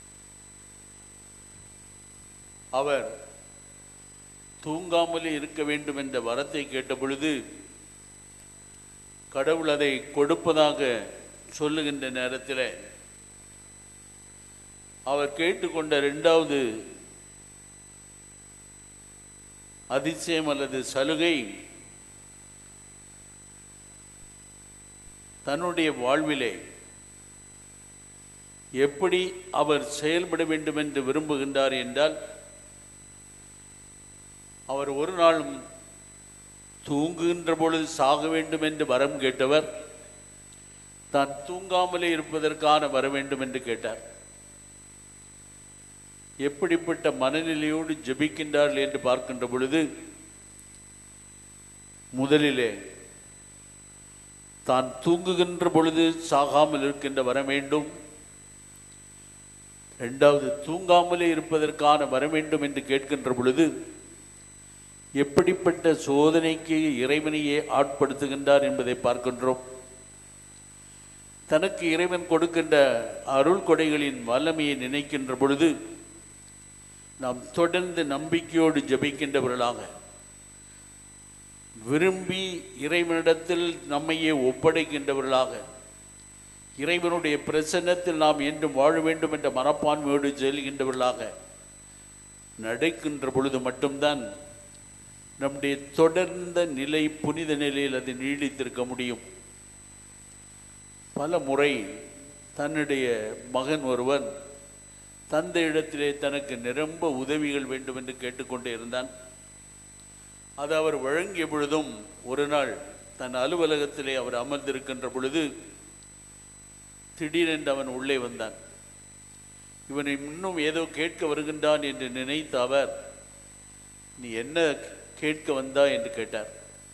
அவர் தூங்காமலே இருக்க வேண்டும் என்ற வரத்தை கேட்ட பொழுது கடவுள் அதை கொடுப்பதாக சொல்லுகின்ற நேரத்தில் அவர் கேட்டுக்கொண்ட இரண்டாவது அதிசயம் அல்லது சலுகை தன்னுடைய வாழ்விலே எப்படி அவர் செயல்பட வேண்டும் என்று விரும்புகின்றார் என்றால் அவர் ஒரு நாளும் தூங்குகின்ற பொழுது சாக வேண்டும் என்று வரம் கேட்டவர் தான் தூங்காமலே இருப்பதற்கான வர வேண்டும் என்று கேட்டார் எப்படிப்பட்ட மனநிலையோடு ஜெபிக்கின்றார்கள் என்று பார்க்கின்ற பொழுது முதலிலே தான் தூங்குகின்ற பொழுது சாகாமல் இருக்கின்ற வர வேண்டும் இரண்டாவது தூங்காமலே இருப்பதற்கான வர வேண்டும் என்று கேட்கின்ற பொழுது எப்படிப்பட்ட சோதனைக்கு இறைவனையே ஆட்படுத்துகின்றார் என்பதை பார்க்கின்றோம் தனக்கு இறைவன் கொடுக்கின்ற அருள் கொடைகளின் வல்லமையை நினைக்கின்ற பொழுது நாம் தொடர்ந்து நம்பிக்கையோடு ஜெபிக்கின்றவர்களாக விரும்பி இறைவனிடத்தில் நம்மையே ஒப்படைக்கின்றவர்களாக இறைவனுடைய பிரசன்னத்தில் நாம் என்றும் வாழ வேண்டும் என்ற மனப்பான்மையோடு செல்கின்றவர்களாக நடக்கின்ற பொழுது மட்டும்தான் நம்முடைய தொடர்ந்த நிலை புனித நிலையில் அது நீடித்திருக்க முடியும் பல முறை தன்னுடைய மகன் ஒருவன் தந்தையிடத்திலே தனக்கு நிரம்ப உதவிகள் வேண்டும் என்று கேட்டுக்கொண்டே இருந்தான் அது அவர் வழங்கிய பொழுதும் ஒரு நாள் தன் அலுவலகத்திலே அவர் அமர்ந்திருக்கின்ற பொழுது திடீரென்று அவன் உள்ளே வந்தான் இவனை இன்னும் ஏதோ கேட்க வருகின்றான் என்று நினைத்த அவர் நீ என்ன கேட்க வந்தா என்று கேட்டார்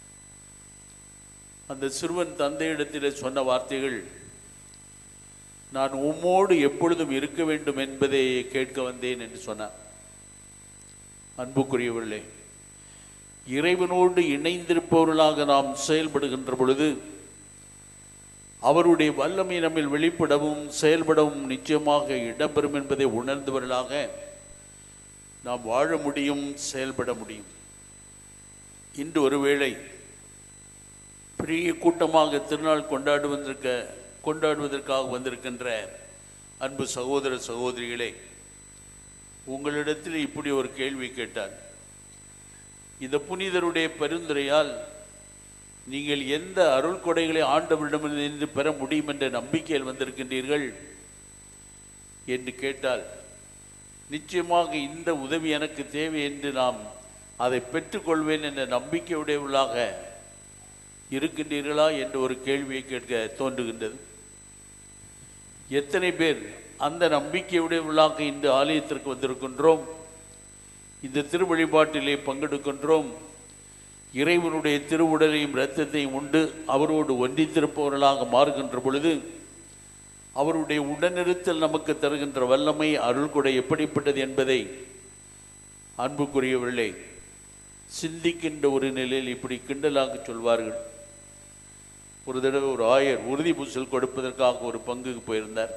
அந்த சிறுவன் தந்தையிடத்திலே சொன்ன வார்த்தைகள் நான் உம்மோடு எப்பொழுதும் இருக்க வேண்டும் என்பதை கேட்க வந்தேன் என்று சொன்னார் அன்புக்குரியவர்களே இறைவனோடு இணைந்திருப்பவர்களாக நாம் செயல்படுகின்ற பொழுது அவருடைய வல்லமை நம்மில் வெளிப்படவும் செயல்படவும் நிச்சயமாக இடம்பெறும் என்பதை உணர்ந்தவர்களாக நாம் வாழ முடியும் செயல்பட முடியும் இன்று ஒருவேளை பெரிய கூட்டமாக திருநாள் கொண்டாடுவதற்க கொண்டாடுவதற்காக வந்திருக்கின்ற அன்பு சகோதர சகோதரிகளே உங்களிடத்தில் இப்படி ஒரு கேள்வி கேட்டான் இந்த புனிதருடைய பரிந்துரையால் நீங்கள் எந்த அருள் கொடைகளை ஆண்டவரிடமிருந்து பெற முடியும் என்ற நம்பிக்கையில் வந்திருக்கின்றீர்கள் என்று கேட்டால் நிச்சயமாக இந்த உதவி எனக்கு தேவை என்று நாம் அதை பெற்றுக்கொள்வேன் என்ற நம்பிக்கையுடையவர்களாக இருக்கின்றீர்களா என்ற ஒரு கேள்வியை கேட்க தோன்றுகின்றது எத்தனை பேர் அந்த நம்பிக்கையுடையவர்களாக இந்த ஆலயத்திற்கு வந்திருக்கின்றோம் இந்த திருவழிபாட்டிலே பங்கெடுக்கின்றோம் இறைவனுடைய திருவுடலையும் இரத்தத்தையும் உண்டு அவரோடு ஒன்றித்திருப்பவர்களாக மாறுகின்ற பொழுது அவருடைய உடனிருத்தல் நமக்கு தருகின்ற வல்லமை அருள்கொடை எப்படிப்பட்டது என்பதை அன்புக்குரியவர்களே சிந்திக்கின்ற ஒரு நிலையில் இப்படி கிண்டலாக சொல்வார்கள் ஒரு தடவை ஒரு ஆயர் உறுதி பூசல் கொடுப்பதற்காக ஒரு பங்குக்கு போயிருந்தார்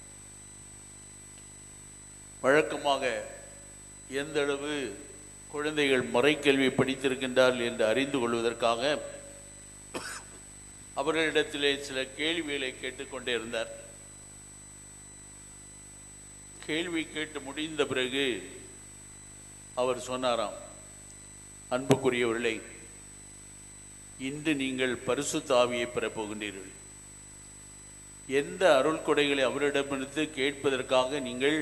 வழக்கமாக எந்த அளவு குழந்தைகள் மறைக்கல்வி படித்திருக்கின்றார்கள் என்று அறிந்து கொள்வதற்காக அவர்களிடத்திலே சில கேள்விகளை கேட்டுக்கொண்டே இருந்தார் கேள்வி கேட்டு முடிந்த பிறகு அவர் சொன்னாராம் அன்புக்குரியவர்களே இன்று நீங்கள் பரிசுத்த ஆவியை பெறப் போகின்றீர்கள் எந்த அருள் கொடைகளை அவரிடமிருந்து கேட்பதற்காக நீங்கள்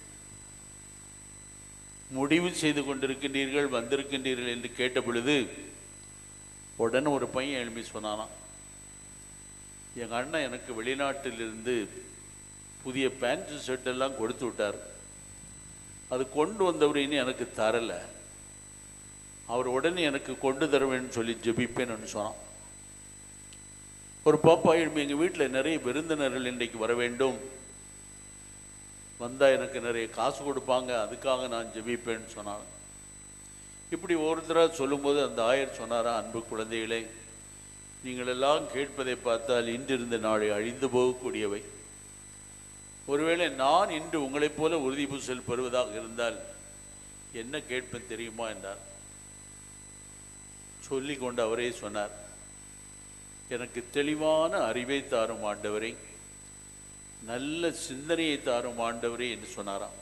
முடிவு செய்து கொண்டிருக்கின்றீர்கள் வந்திருக்கின்றீர்கள் என்று கேட்ட பொழுது உடனே ஒரு பையன் எழுப்பி சொன்னானாம் எங்கள் அண்ணன் எனக்கு வெளிநாட்டிலிருந்து புதிய பேண்ட் ஷர்ட் எல்லாம் கொடுத்து விட்டார் அது கொண்டு வந்தவர் இனி எனக்கு தரலை அவர் உடனே எனக்கு கொண்டு தருவேன்னு சொல்லி ஜெபிப்பேன்னு சொன்னான் ஒரு பாப்பா எழுப்பி எங்கள் வீட்டில் நிறைய விருந்தினர்கள் இன்றைக்கு வர வேண்டும் வந்தால் எனக்கு நிறைய காசு கொடுப்பாங்க அதுக்காக நான் ஜெபிப்பேன்னு சொன்னான் இப்படி ஒருத்தராக சொல்லும்போது அந்த ஆயர் சொன்னாரா அன்பு குழந்தைகளே நீங்கள் எல்லாம் கேட்பதை பார்த்தால் இன்றிருந்த நாளை அழிந்து போகக்கூடியவை ஒருவேளை நான் இன்று உங்களைப் போல உறுதி பூசல் பெறுவதாக இருந்தால் என்ன கேட்பேன் தெரியுமா என்றார் சொல்லிக் கொண்டு அவரே சொன்னார் எனக்கு தெளிவான அறிவை தாரும் ஆண்டவரை நல்ல சிந்தனையை தாரும் ஆண்டவரே என்று சொன்னாராம்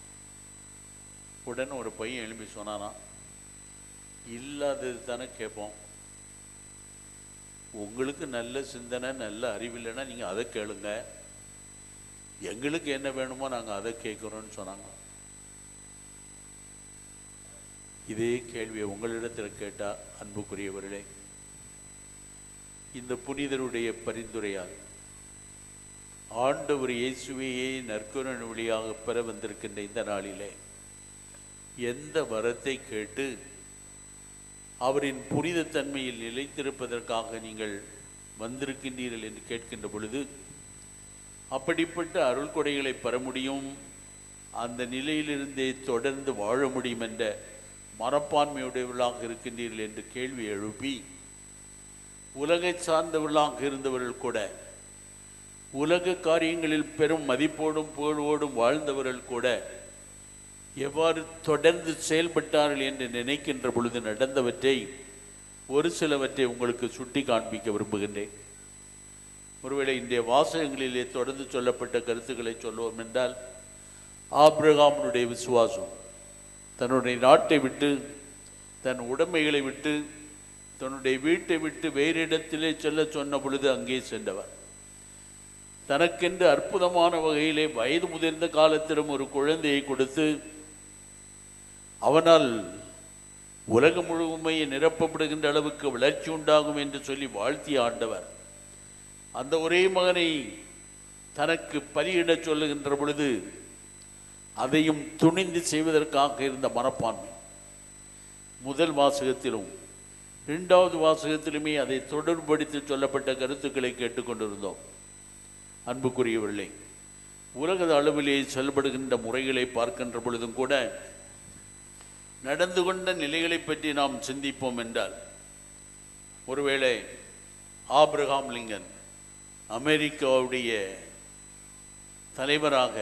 உடனே ஒரு பையன் எழுப்பி சொன்னாராம் இல்லாதது தானே கேட்போம் உங்களுக்கு நல்ல சிந்தனை நல்ல அறிவு இல்லைன்னா நீங்கள் அதை கேளுங்க எங்களுக்கு என்ன வேணுமோ நாங்கள் அதை கேட்குறோன்னு சொன்னாங்க இதே கேள்வியை உங்களிடத்தில் கேட்டால் அன்புக்குரியவர்களே இந்த புனிதருடைய பரிந்துரையால் ஆண்டவர் இயேசுவையே நற்கருணை வழியாக பெற வந்திருக்கின்ற இந்த நாளிலே எந்த வரத்தை கேட்டு அவரின் புனிதத்தன்மையில் நிலைத்திருப்பதற்காக நீங்கள் வந்திருக்கின்றீர்கள் என்று கேட்கின்ற பொழுது அப்படிப்பட்ட அருள் கொடைகளை பெற முடியும் அந்த நிலையிலிருந்தே தொடர்ந்து வாழ முடியும் என்ற மனப்பான்மையுடையவர்களாக இருக்கின்றீர்கள் என்று கேள்வி எழுப்பி உலகை சார்ந்தவர்களாக இருந்தவர்கள் கூட உலக காரியங்களில் பெரும் மதிப்போடும் புகழோடும் வாழ்ந்தவர்கள் கூட எவ்வாறு தொடர்ந்து செயல்பட்டார்கள் என்று நினைக்கின்ற பொழுது நடந்தவற்றை ஒரு சிலவற்றை உங்களுக்கு சுட்டி காண்பிக்க விரும்புகின்றேன் ஒருவேளை இன்றைய வாசகங்களிலே தொடர்ந்து சொல்லப்பட்ட கருத்துக்களை சொல்லுவோம் என்றால் ஆபிரகாமனுடைய விசுவாசம் தன்னுடைய நாட்டை விட்டு தன் உடைமைகளை விட்டு தன்னுடைய வீட்டை விட்டு வேறு இடத்திலே செல்ல சொன்ன பொழுது அங்கே சென்றவர் தனக்கென்று அற்புதமான வகையிலே வயது முதிர்ந்த காலத்திலும் ஒரு குழந்தையை கொடுத்து அவனால் உலகம் முழுமையை நிரப்பப்படுகின்ற அளவுக்கு வளர்ச்சி உண்டாகும் என்று சொல்லி வாழ்த்திய ஆண்டவர் அந்த ஒரே மகனை தனக்கு பலியிடச் சொல்லுகின்ற பொழுது அதையும் துணிந்து செய்வதற்காக இருந்த மனப்பான்மை முதல் வாசகத்திலும் இரண்டாவது வாசகத்திலுமே அதை தொடர்படுத்தி சொல்லப்பட்ட கருத்துக்களை கேட்டுக்கொண்டிருந்தோம் அன்புக்குரியவர்களே உலக அளவிலே செயல்படுகின்ற முறைகளை பார்க்கின்ற பொழுதும் கூட நடந்து கொண்ட நிலைகளை பற்றி நாம் சிந்திப்போம் என்றால் ஒருவேளை ஆபிரகாம் லிங்கன் அமெரிக்காவுடைய தலைவராக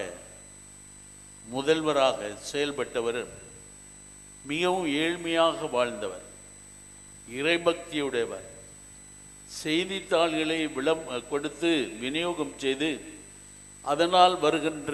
முதல்வராக செயல்பட்டவர் மிகவும் ஏழ்மையாக வாழ்ந்தவர் இறைபக்தியுடையவர் செய்தித்தாள்களை விளம் கொடுத்து விநியோகம் செய்து அதனால் வருகின்ற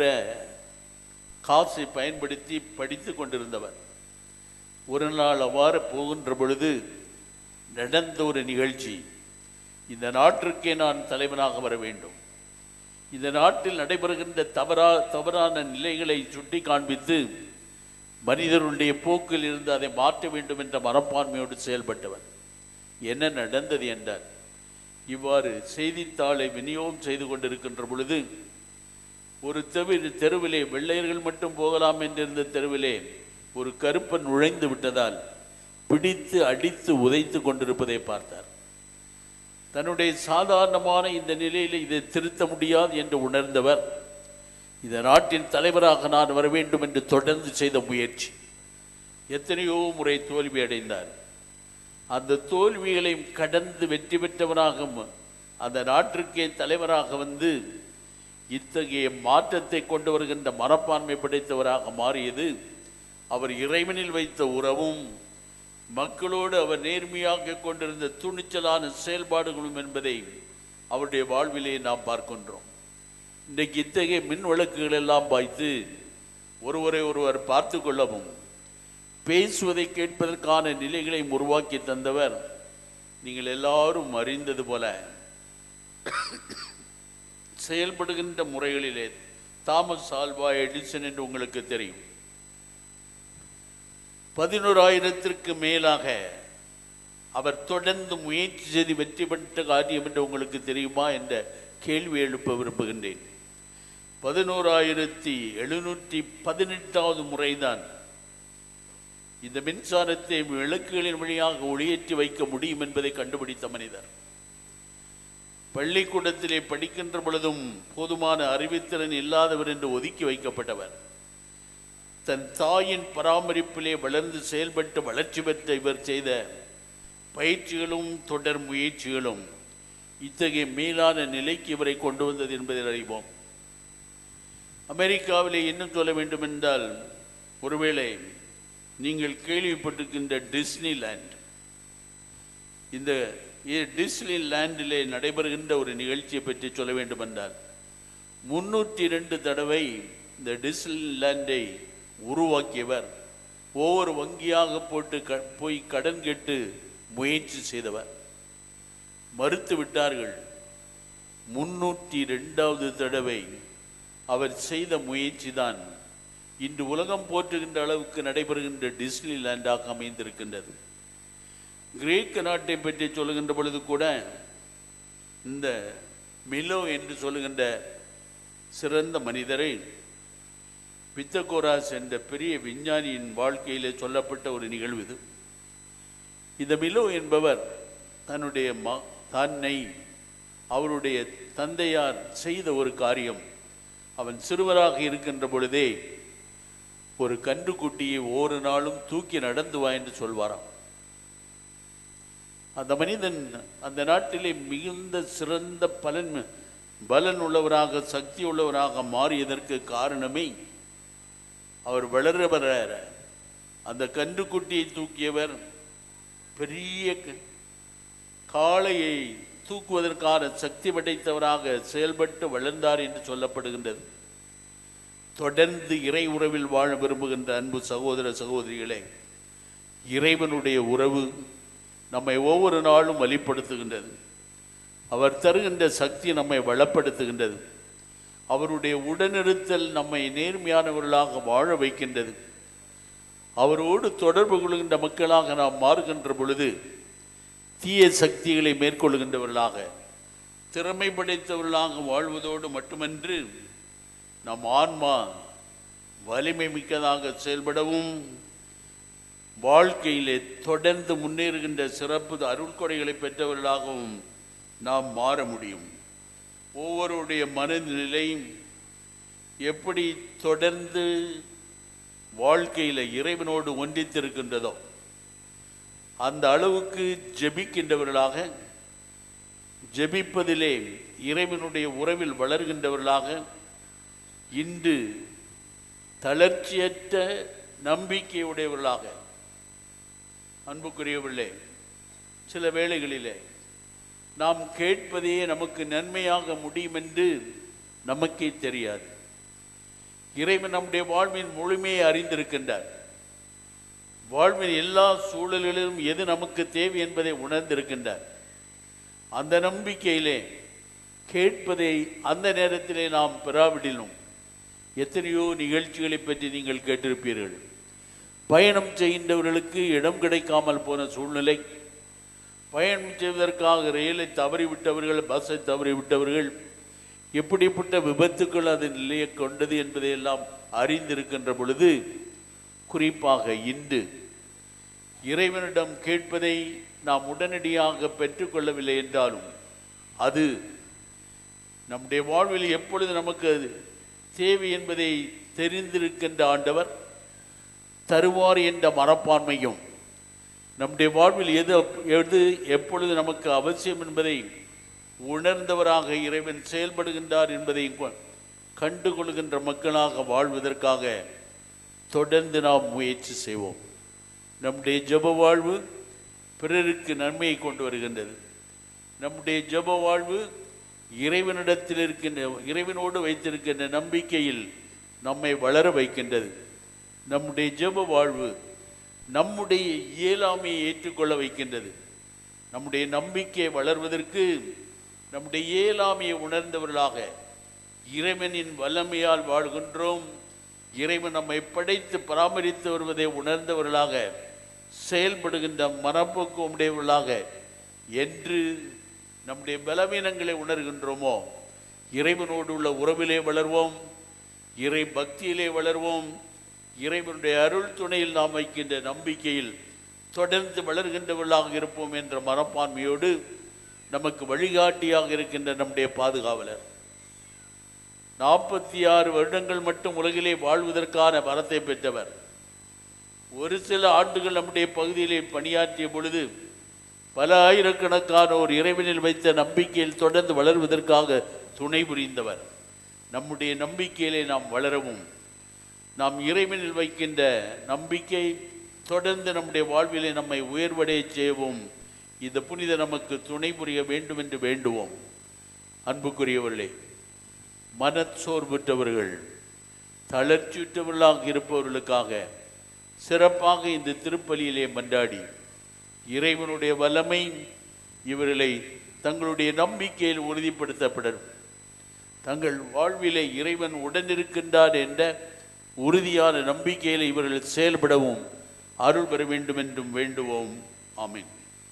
காசை பயன்படுத்தி படித்து கொண்டிருந்தவர் ஒரு நாள் அவ்வாறு போகின்ற பொழுது நடந்த ஒரு நிகழ்ச்சி இந்த நாட்டிற்கே நான் தலைவனாக வர வேண்டும் இந்த நாட்டில் நடைபெறுகின்ற தவறா தவறான நிலைகளை சுட்டி காண்பித்து மனிதர்களுடைய போக்கில் இருந்து அதை மாற்ற வேண்டும் என்ற மனப்பான்மையோடு செயல்பட்டவர் என்ன நடந்தது என்றார் இவ்வாறு செய்தித்தாளை விநியோகம் செய்து கொண்டிருக்கின்ற பொழுது ஒரு தெரு தெருவிலே வெள்ளையர்கள் மட்டும் போகலாம் என்றிருந்த தெருவிலே ஒரு கருப்பன் நுழைந்து விட்டதால் பிடித்து அடித்து உதைத்து கொண்டிருப்பதை பார்த்தார் தன்னுடைய சாதாரணமான இந்த நிலையில் இதை திருத்த முடியாது என்று உணர்ந்தவர் இந்த நாட்டின் தலைவராக நான் வர வேண்டும் என்று தொடர்ந்து செய்த முயற்சி எத்தனையோ முறை தோல்வி அடைந்தார் அந்த தோல்விகளையும் கடந்து வெற்றி பெற்றவராக ம- அந்த நாட்டிற்கே தலைவராக வந்து இத்தகைய மாற்றத்தை கொண்டு வருகின்ற மனப்பான்மை படைத்தவராக மாறியது அவர் இறைவனில் வைத்த உறவும் மக்களோடு அவர் நேர்மையாக கொண்டிருந்த துணிச்சலான செயல்பாடுகளும் என்பதை அவருடைய வாழ்விலே நாம் பார்க்கின்றோம் இன்றைக்கு இத்தகைய மின் விளக்குகள் எல்லாம் பாய்த்து ஒருவரை ஒருவர் பார்த்து கொள்ளவும் பேசுவதை கேட்பதற்கான நிலைகளை உருவாக்கி தந்தவர் நீங்கள் எல்லாரும் அறிந்தது போல செயல்படுகின்ற முறைகளிலே தாமஸ் ஆல்வா எடிசன் என்று உங்களுக்கு தெரியும் பதினோராயிரத்திற்கு மேலாக அவர் தொடர்ந்து முயற்சி செய்து வெற்றி பெற்ற காரியம் என்று உங்களுக்கு தெரியுமா என்ற கேள்வி எழுப்ப விரும்புகின்றேன் பதினோராயிரத்தி எழுநூற்றி பதினெட்டாவது முறைதான் இந்த மின்சாரத்தை விளக்குகளின் வழியாக ஒளியேற்றி வைக்க முடியும் என்பதை கண்டுபிடித்த மனிதர் பள்ளிக்கூடத்திலே படிக்கின்ற பொழுதும் போதுமான அறிவுத்திறன் இல்லாதவர் என்று ஒதுக்கி வைக்கப்பட்டவர் தன் தாயின் பராமரிப்பிலே வளர்ந்து செயல்பட்டு வளர்ச்சி பெற்ற இவர் செய்த பயிற்சிகளும் தொடர் முயற்சிகளும் இத்தகைய மேலான நிலைக்கு இவரை கொண்டு வந்தது என்பதை அறிவோம் அமெரிக்காவிலே இன்னும் சொல்ல வேண்டும் என்றால் ஒருவேளை நீங்கள் கேள்விப்பட்டிருக்கின்ற டிஸ்னி லேண்ட் இந்த இ- டிஸ்னி லேண்டிலே நடைபெறுகின்ற ஒரு நிகழ்ச்சியை பற்றி சொல்ல வேண்டும் என்றால் முன்னூற்றி ரெண்டு தடவை இந்த டிஸ்னி லேண்டை உருவாக்கியவர் ஒவ்வொரு வங்கியாக போட்டு க போய் கடன் கேட்டு முயற்சி செய்தவர் மறுத்து விட்டார்கள் முன்னூற்றி ரெண்டாவது தடவை அவர் செய்த முயற்சி தான் இன்று உலகம் போற்றுகின்ற அளவுக்கு நடைபெறுகின்ற டிஸ்னி லேண்டாக அமைந்திருக்கின்றது கிரேக்க நாட்டை பற்றி சொல்லுகின்ற பொழுது கூட இந்த மிலோ என்று சொல்லுகின்ற சிறந்த மனிதரை பித்தகோராஸ் என்ற பெரிய விஞ்ஞானியின் வாழ்க்கையிலே சொல்லப்பட்ட ஒரு நிகழ்வு இது இந்த மிலோ என்பவர் தன்னுடைய ம தன்னை அவருடைய தந்தையார் செய்த ஒரு காரியம் அவன் சிறுவராக இருக்கின்ற பொழுதே ஒரு கன்றுக்குட்டியை ஒவ்வொரு நாளும் தூக்கி நடந்து வா என்று சொல்வாராம் அந்த மனிதன் அந்த நாட்டிலே மிகுந்த சிறந்த பலன் பலன் உள்ளவராக சக்தி உள்ளவராக மாறியதற்கு காரணமே அவர் வளர வளர அந்த கன்றுக்குட்டியை தூக்கியவர் பெரிய க- காளையை தூக்குவதற்கான சக்தி படைத்தவராக செயல்பட்டு வளர்ந்தார் என்று சொல்லப்படுகின்றது தொடர்ந்து இறை உறவில் வாழ விரும்புகின்ற அன்பு சகோதர சகோதரிகளே இறைவனுடைய உறவு நம்மை ஒவ்வொரு நாளும் வழிப்படுத்துகின்றது அவர் தருகின்ற சக்தி நம்மை வளப்படுத்துகின்றது அவருடைய உடனிருத்தல் நம்மை நேர்மையானவர்களாக வாழ வைக்கின்றது அவரோடு தொடர்பு கொள்கின்ற மக்களாக நாம் மாறுகின்ற பொழுது தீய சக்திகளை மேற்கொள்கின்றவர்களாக திறமை படைத்தவர்களாக வாழ்வதோடு மட்டுமன்று நம் ஆன்மா வலிமை மிக்கதாக செயல்படவும் வாழ்க்கையிலே தொடர்ந்து முன்னேறுகின்ற சிறப்பு அருள்கொடைகளை பெற்றவர்களாகவும் நாம் மாற முடியும் ஒவ்வொருடைய மனநிலையும் எப்படி தொடர்ந்து வாழ்க்கையில் இறைவனோடு ஒன்றித்திருக்கின்றதோ அந்த அளவுக்கு ஜெபிக்கின்றவர்களாக ஜெபிப்பதிலே இறைவனுடைய உறவில் வளர்கின்றவர்களாக இன்று தளர்ச்சியற்ற நம்பிக்கையுடையவர்களாக அன்புக்குரியவர்களே சில வேளைகளிலே நாம் கேட்பதையே நமக்கு நன்மையாக முடியும் என்று நமக்கே தெரியாது இறைவன் நம்முடைய வாழ்வின் முழுமையை அறிந்திருக்கின்றார் வாழ்வின் எல்லா சூழல்களிலும் எது நமக்கு தேவை என்பதை உணர்ந்திருக்கின்றார் அந்த நம்பிக்கையிலே கேட்பதை அந்த நேரத்திலே நாம் பெறாவிடிலும் எத்தனையோ நிகழ்ச்சிகளை பற்றி நீங்கள் கேட்டிருப்பீர்கள் பயணம் செய்கின்றவர்களுக்கு இடம் கிடைக்காமல் போன சூழ்நிலை பயணம் செய்வதற்காக ரயிலை தவறிவிட்டவர்கள் பஸ்ஸை தவறிவிட்டவர்கள் எப்படிப்பட்ட விபத்துக்கள் அது நிலையை கொண்டது என்பதையெல்லாம் அறிந்திருக்கின்ற பொழுது குறிப்பாக இன்று இறைவனிடம் கேட்பதை நாம் உடனடியாக பெற்றுக்கொள்ளவில்லை என்றாலும் அது நம்முடைய வாழ்வில் எப்பொழுது நமக்கு அது தேவை என்பதை தெரிந்திருக்கின்ற ஆண்டவர் தருவார் என்ற மனப்பான்மையும் நம்முடைய வாழ்வில் எது எது எப்பொழுது நமக்கு அவசியம் என்பதை உணர்ந்தவராக இறைவன் செயல்படுகின்றார் என்பதை கண்டுகொள்கின்ற மக்களாக வாழ்வதற்காக தொடர்ந்து நாம் முயற்சி செய்வோம் நம்முடைய ஜெப வாழ்வு பிறருக்கு நன்மையை கொண்டு வருகின்றது நம்முடைய ஜெப வாழ்வு இறைவனிடத்தில் இருக்கின்ற இறைவனோடு வைத்திருக்கின்ற நம்பிக்கையில் நம்மை வளர வைக்கின்றது நம்முடைய ஜெப வாழ்வு நம்முடைய இயலாமையை ஏற்றுக்கொள்ள வைக்கின்றது நம்முடைய நம்பிக்கை வளர்வதற்கு நம்முடைய இயலாமையை உணர்ந்தவர்களாக இறைவனின் வல்லமையால் வாழ்கின்றோம் இறைவன் நம்மை படைத்து பராமரித்து வருவதை உணர்ந்தவர்களாக செயல்படுகின்ற மனப்போக்கு உடையவர்களாக என்று நம்முடைய பலவீனங்களை உணர்கின்றோமோ இறைவனோடு உள்ள உறவிலே வளர்வோம் இறை பக்தியிலே வளர்வோம் இறைவனுடைய அருள் துணையில் நாம் வைக்கின்ற நம்பிக்கையில் தொடர்ந்து வளர்கின்றவர்களாக இருப்போம் என்ற மனப்பான்மையோடு நமக்கு வழிகாட்டியாக இருக்கின்ற நம்முடைய பாதுகாவலர் நாற்பத்தி ஆறு வருடங்கள் மட்டும் உலகிலே வாழ்வதற்கான வரத்தை பெற்றவர் ஒரு சில ஆண்டுகள் நம்முடைய பகுதியிலே பணியாற்றிய பொழுது பல ஆயிரக்கணக்கானோர் இறைவனில் வைத்த நம்பிக்கையில் தொடர்ந்து வளர்வதற்காக துணை புரிந்தவர் நம்முடைய நம்பிக்கையிலே நாம் வளரவும் நாம் இறைவனில் வைக்கின்ற நம்பிக்கை தொடர்ந்து நம்முடைய வாழ்விலே நம்மை உயர்வடைய செய்யவும் இந்த புனித நமக்கு துணை புரிய வேண்டும் என்று வேண்டுவோம் அன்புக்குரியவர்களே மனச்சோர்வுற்றவர்கள் தளர்ச்சியுற்றவர்களாக இருப்பவர்களுக்காக சிறப்பாக இந்த திருப்பலியிலே மன்றாடி இறைவனுடைய வல்லமை இவர்களை தங்களுடைய நம்பிக்கையில் உறுதிப்படுத்தப்படும் தங்கள் வாழ்விலே இறைவன் உடனிருக்கின்றார் என்ற உறுதியான நம்பிக்கையில் இவர்கள் செயல்படவும் அருள் பெற வேண்டும் என்றும் வேண்டுவோம் ஆமென்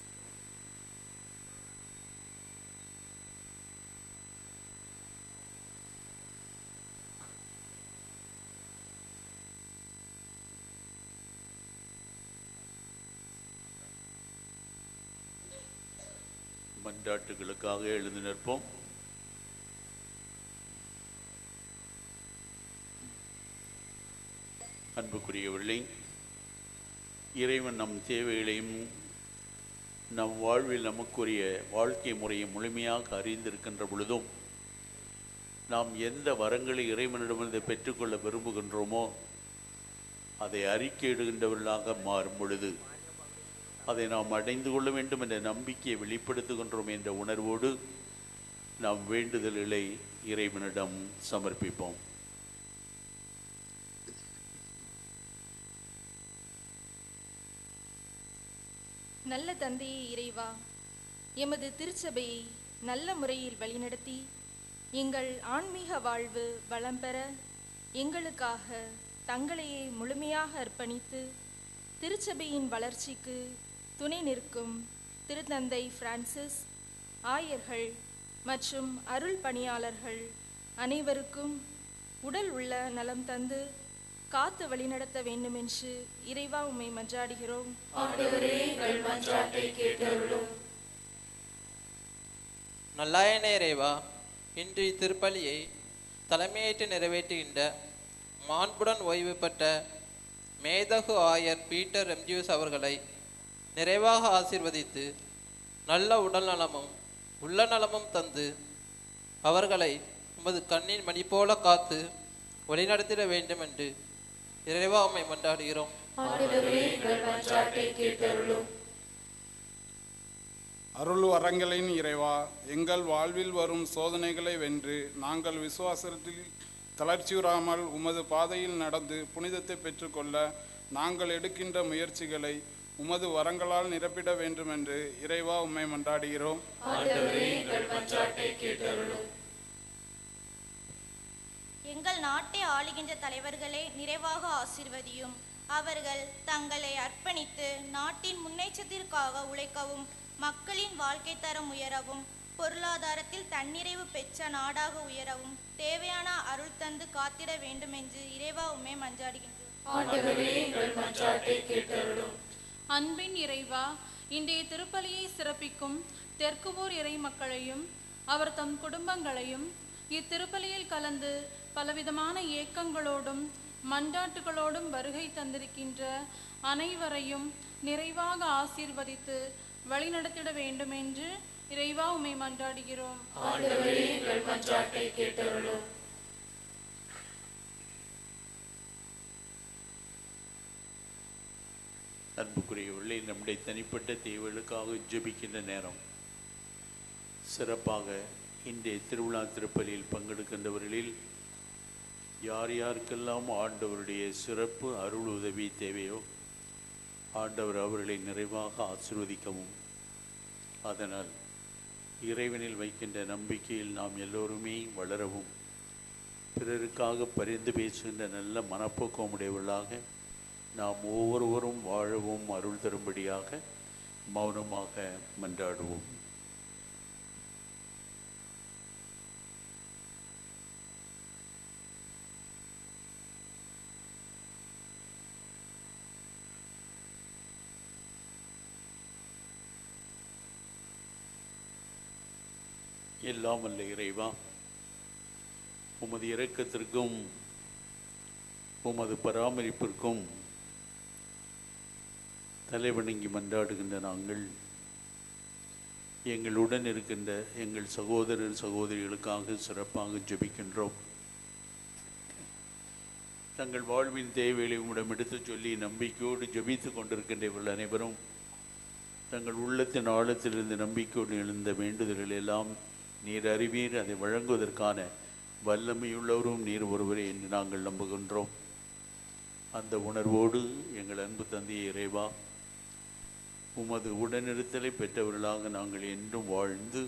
மன்றாட்டுகளுக்காக எழுந்து நிற்போம் அன்புக்குரியவர்களே இறைவன் நம் தேவைகளையும் நம் வாழ்வில் நமக்குரிய வாழ்க்கை முறையை முழுமையாக அறிந்திருக்கின்ற பொழுதும் நாம் எந்த வரங்களை இறைவனிடமிருந்து பெற்றுக்கொள்ள விரும்புகின்றோமோ அதை அறிக்கையிடுகின்றவர்களாக மாறும் பொழுது அதை நாம் அடைந்து கொள்ள வேண்டும் என்ற நம்பிக்கையை வெளிப்படுத்துகின்றோம் என்ற உணர்வோடு நாம் வேண்டுதல்களை இறைவனிடம் சமர்ப்பிப்போம் நல்ல தந்தையே இறைவா எமது திருச்சபையை நல்ல முறையில் வழிநடத்தி எங்கள் ஆன்மீக வாழ்வு வளம் பெற எங்களுக்காக தங்களையே முழுமையாக அர்ப்பணித்து திருச்சபையின் வளர்ச்சிக்கு துணை நிற்கும் திருத்தந்தை பிரான்சிஸ் ஆயர்கள் மற்றும் அருள் பணியாளர்கள் அனைவருக்கும் உடல் உள்ள நலம் தந்து காத்து வழிநடத்த வேண்டுமென்று இறைவா உம்மை மன்றாடுகிறோம் நல்லாயன இறைவா இன்று இத்திருப்பலியை தலைமையேற்று நிறைவேற்றுகின்ற மாண்புடன் ஓய்வு பெற்ற மேதகு ஆயர் பீட்டர் எம்ஜியூஸ் அவர்களை நிறைவாக ஆசீர்வதித்து நல்ல உடல் நலமும் உள்ள நலமும் தந்து அவர்களை உமது கண்ணின் மணி போல காத்து வழிநடத்திட வேண்டும் என்று இறைவா உம்மை மன்றாடுகிறோம் அருள் வரங்களின் இறைவா எங்கள் வாழ்வில் வரும் சோதனைகளை வென்று நாங்கள் விசுவாசத்தில் தளர்ச்சியுறாமல் உமது பாதையில் நடந்து புனிதத்தை பெற்றுக்கொள்ள நாங்கள் எடுக்கின்ற முயற்சிகளை உமது வரங்களால் நிரப்பிட வேண்டுமென்று இறைவா உம்மை மன்றாடுகிறோம் எங்கள் நாட்டை ஆளுகின்ற தலைவர்களை நிறைவாக ஆசிர்வதியும் அவர்கள் தங்களை அர்ப்பணித்து நாட்டின் முன்னேற்றத்திற்காக உழைக்கவும் மக்களின் வாழ்க்கை தரம் உயரவும் பொருளாதாரத்தில் தன்னிறைவு பெற்ற நாடாக உயரவும் தேவையான அருள் தந்து காத்திட வேண்டும் என்று இறைவா உம்மை மன்றாடுகின்றோம் அன்பின் இறைவா இன்றைய திருப்பலியை சிறப்பிக்கும் தெற்குவூர் இறை மக்களையும் அவர் தம் குடும்பங்களையும் இத்திருப்பலியில் கலந்து பலவிதமான ஏக்கங்களோடும் மன்றாட்டுகளோடும் வருகை தந்திருக்கின்ற அனைவரையும் நிறைவாக ஆசீர்வதித்து வழிநடத்திட வேண்டும் என்று இறைவா உம்மை மன்றாடுகிறோம் அன்புக்குரியவர்களே நம்முடைய தனிப்பட்ட தேவைகளுக்காக ஜெபிக்கின்ற நேரம் சிறப்பாக இன்றைய திருவிழா திருப்பலியில் பங்கெடுக்கின்றவர்களில் யார் யாருக்கெல்லாம் ஆண்டவருடைய சிறப்பு அருள் உதவி தேவையோ ஆண்டவர் அவர்களை நிறைவாக ஆசிர்வதிக்கவும் அதனால் இறைவனில் வைக்கின்ற நம்பிக்கையில் நாம் எல்லோருமே வளரவும் பிறருக்காக பரிந்து பேசுகின்ற நல்ல மனப்போக்கம் உடையவர்களாக நாம் ஒவ்வொருவரும் வாழவும் அருள் தரும்படியாக மௌனமாக மன்றாடுவோம் எல்லாம் வல்ல இறைவா உமது இரக்கத்திற்கும் உமது பராமரிப்பிற்கும் தலைவணங்கி மன்றாடுகின்ற நாங்கள் எங்களுடன் இருக்கின்ற எங்கள் சகோதரர் சகோதரிகளுக்காக சிறப்பாக ஜெபிக்கின்றோம் தங்கள் வாழ்வின் தேவைகளை உம்மிடம் எடுத்துச் சொல்லி நம்பிக்கையோடு ஜெபித்து கொண்டிருக்கின்ற இவர்கள் அனைவரும் தங்கள் உள்ளத்தின் ஆழத்திலிருந்து நம்பிக்கையோடு எழுந்த வேண்டுதல்கள் எல்லாம் நீர் அறிவீர் அதை வழங்குவதற்கான வல்லமையுள்ளவரும் நீர் ஒருவரே என்று நாங்கள் நம்புகின்றோம் அந்த உணர்வோடு எங்கள் அன்பு தந்தையை இறைவா உமது உடனிருத்தலை பெற்றவர்களாக நாங்கள் என்றும் வாழ்ந்து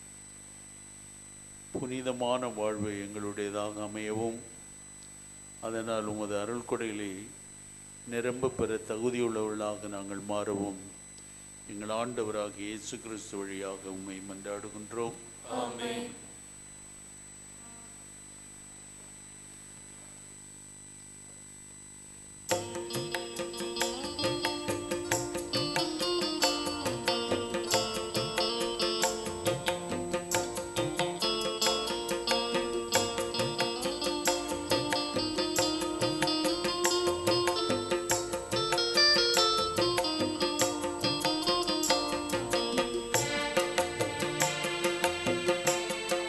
புனிதமான வாழ்வு எங்களுடையதாக அமையவும் அதனால் உமது அருள் கொடைகளை நிரம்ப பெற தகுதியுள்ளவர்களாக நாங்கள் மாறவும் எங்கள் ஆண்டவராக இயேசு கிறிஸ்து வழியாக உம்மை மன்றாடுகின்றோம் ஆமென்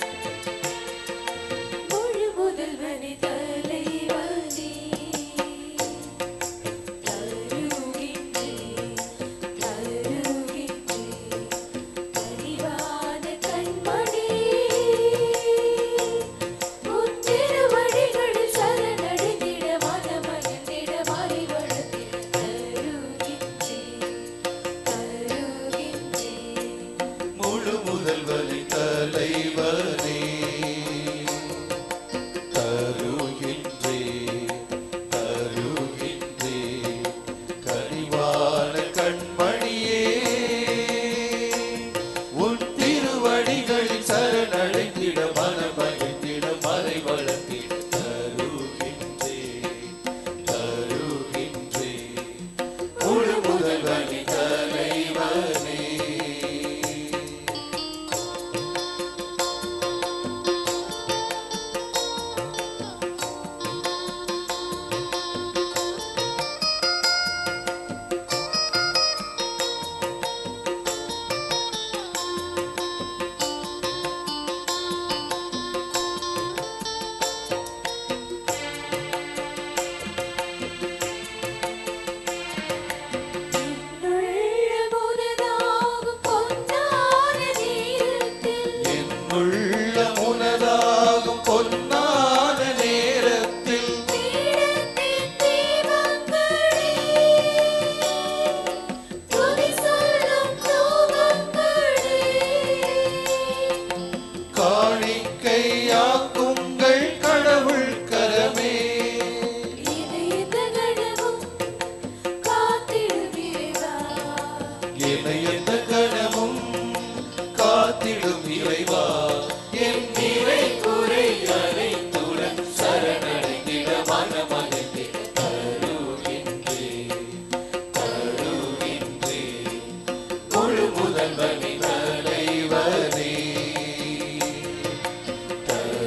சரணடைந்திட மனமகிழ்ந்திட மறை வளர்த்திட தருகின்றே தருகின்றே முழு முதல்வனி தலைவனே உள்ள முனதாகும் பொன்னான நேரத்தில் காணிக்கையாக்குங்கள் கடவுள் கரமே என்னை எந்த கணமும் காத்திடும் இறைவா என் நிறை குறை அனைத்துடன் சரணடைந்திட மனமகிழ்ந்திட தருகின்றே தருகின்றே முழு முதல்வனி தலைவனே தருகின்றே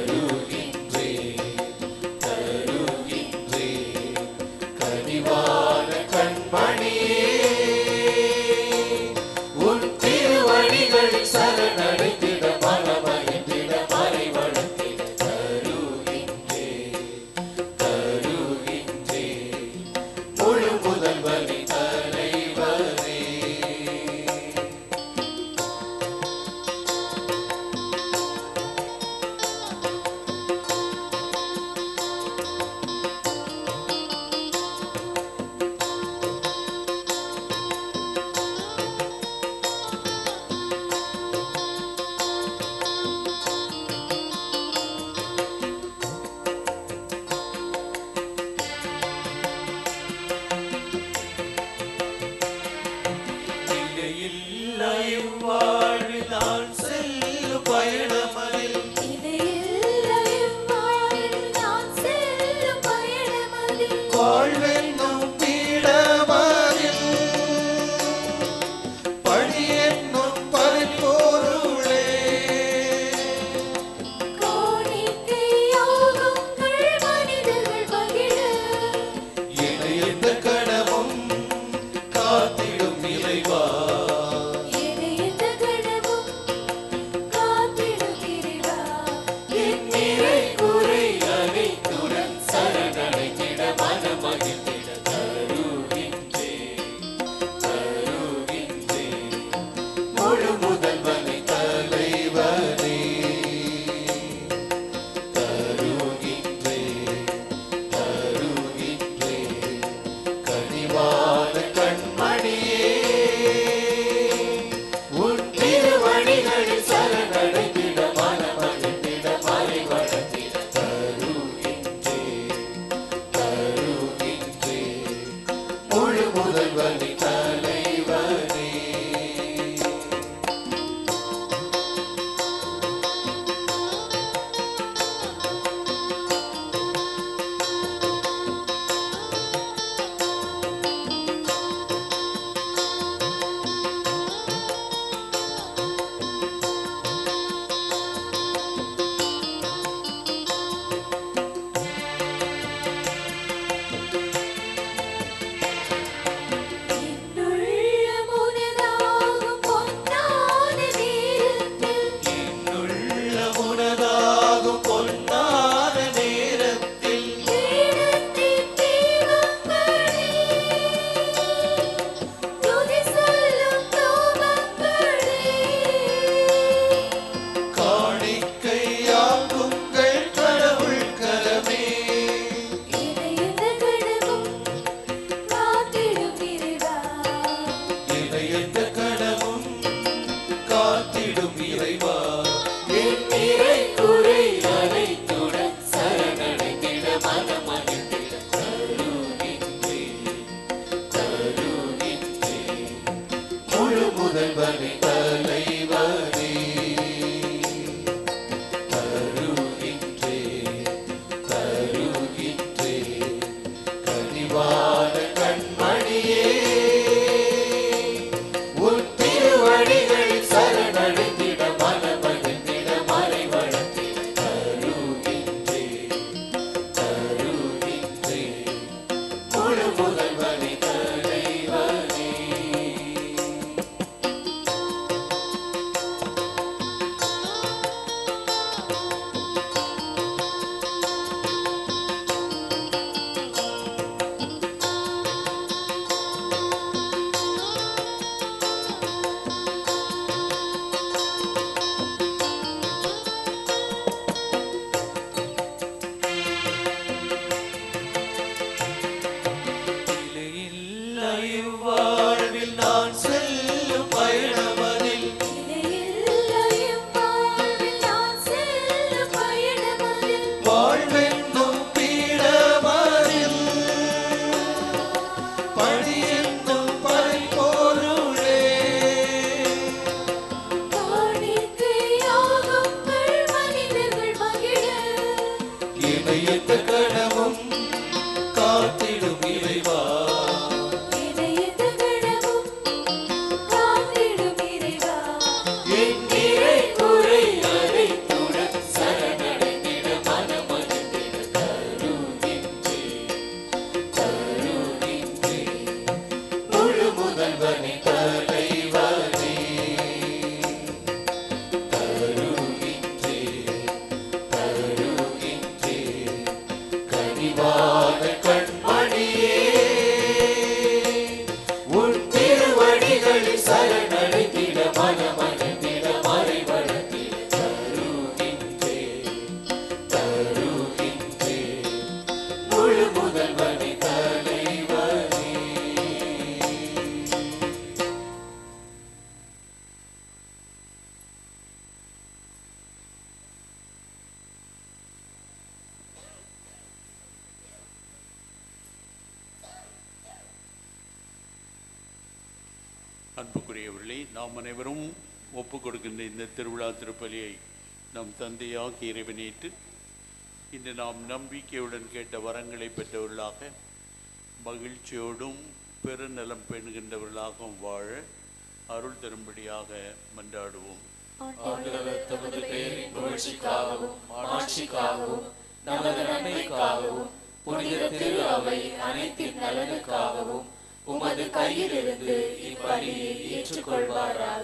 அன்புக்குரியவர்களே நாம் அனைவரும் ஒப்பு கொடுக்கின்ற இந்த திருவிழா திருப்பலியை நம் தந்தையாகி இறைவனேற்று இன்று நாம் நம்பிக்கையுடன் கேட்ட வரங்களை பெற்றவர்களாக மகிழ்ச்சியோடும் பெருநலம் பெறுகின்றவர்களாகவும் வாழ அருள் தரும்படியாக மன்றாடுவோம் ஆண்டவர் தமது பெயரின் புகழ்ச்சிக்காகவும் மாட்சிக்காகவும் நமது நன்மைக்காகவும் புனித திரு அவை அனைத்தின் நலனுக்காகவும் உமது கையிலிருந்து இப்பணியை ஏற்றுக்கொள்வாராக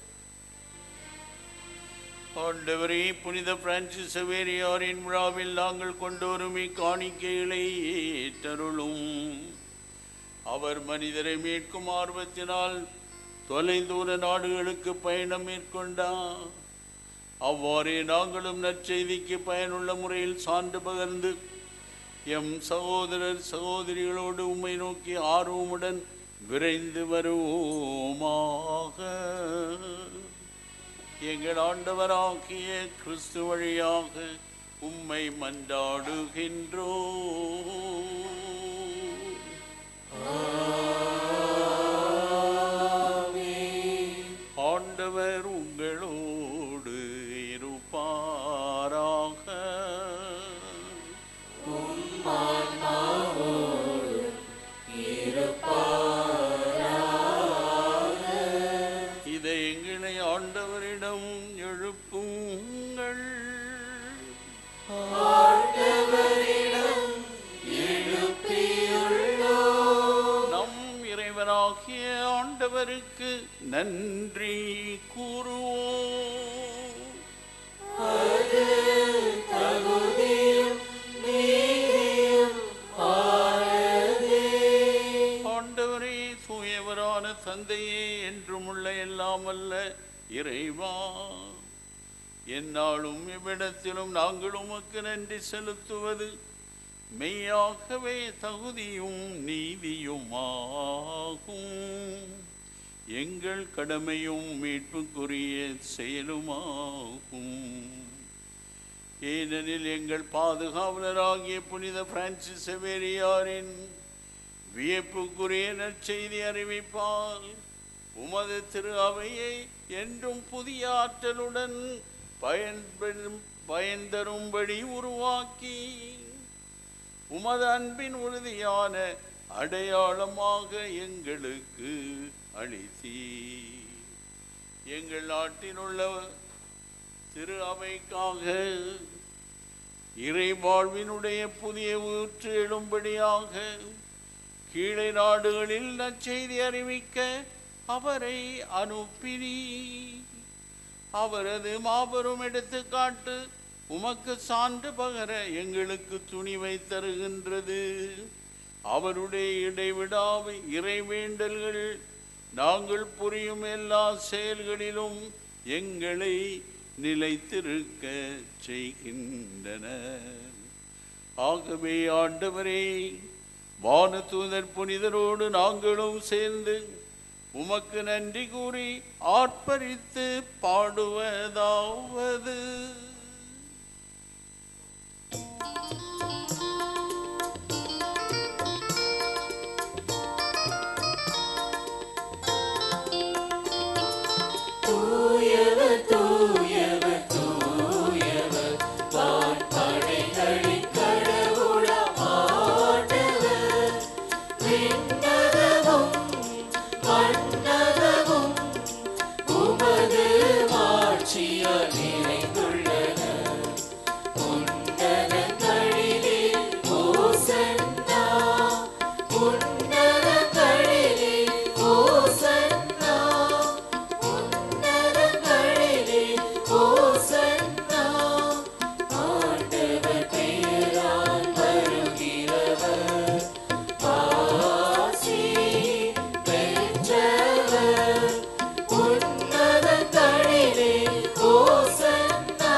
ஆண்டவரே புனித பிரான்சிஸ் சவேரியாரின் விழாவில் நாங்கள் கொண்டு வரும் காணிக்கைகளை ஏற்றருளும் அவர் மனிதரை மீட்கும் ஆர்வத்தினால் தொலைதூர நாடுகளுக்கு பயணம் மேற்கொண்டார் அவ்வாறே நாங்களும் நற்செய்திக்கு பயனுள்ள முறையில் சான்று பகர்ந்து எம் சகோதரர் சகோதரிகளோடு உம்மை நோக்கி ஆர்வமுடன் விரைந்து வருவோமாக எங்கள் ஆண்டவராகிய கிறிஸ்து வழியாக உம்மை மன்றாடுகின்றோ ஆண்டவர் உங்களோடு இருப்பாராக இதை எங்களை ஆண்டவரிடம் எழுப்புங்கள் நம் இறைவனாகிய ஆண்டவருக்கு நன்றி கூறுவோம் ஆண்டவரே தூயவரான தந்தையே என்றும் உள்ள எல்லாம் அல்ல இறைவா என்னாலும் இவ்விடத்திலும் நாங்கள் உமக்கு நன்றி செலுத்துவது மெய்யாகவே தகுதியும் நீதியுமாகும் எங்கள் கடமையும் மீட்புக்குரிய செயலுமாகும் ஏனெனில் எங்கள் பாதுகாவலராகிய புனித பிரான்சிஸ் செவேரியாரின் வியப்புக்குரிய நற்செய்தி அறிவிப்பால் உமது திரு அவையை என்றும் புதிய ஆற்றலுடன் பயன்பெறும் பயன் தரும்படி உருவாக்கி உமது அன்பின் உறுதியான அடையாளமாக எங்களுக்கு அளித்தீ எங்கள் நாட்டில் உள்ள திரு அவைக்காக இறை வாழ்வினுடைய புதிய ஊற்று எழும்படியாக கீழே நாடுகளில் நற்செய்தி அறிவிக்க அவரை அனுப்பினீ அவரது மாபெரும் எடுத்துக்காட்டு உமக்கு சான்று பகர எங்களுக்கு துணிவை தருகின்றது அவருடைய இடைவிடாவை இறைவேண்டல்கள் நாங்கள் புரியும் எல்லா செயல்களிலும் எங்களை நிலைத்திருக்க செய்கின்றன ஆகவே ஆண்டவரே வானதூதர் புனிதரோடு நாங்களும் சேர்ந்து உமக்கு நன்றி கூறி ஆர்ப்பரித்து பாடுவதாவது தூயவர் தூயவர் தூயவர் வான்படைகளின் கடவுளாம் ஆண்டவர் விண்ணகமும் மண்ணகமும் உமது மாட்சியால் நிறைந்துள்ளன உன்னதங்களிலே ஓசன்னா உன்னதங்களிலே ஓசன்னா உன்னதங்களிலே ஓசன்னா ஆண்டவர் பெயரால் வருகிறவர் ஆசி பெற்றவர் உன்னதங்களிலே ஓசன்னா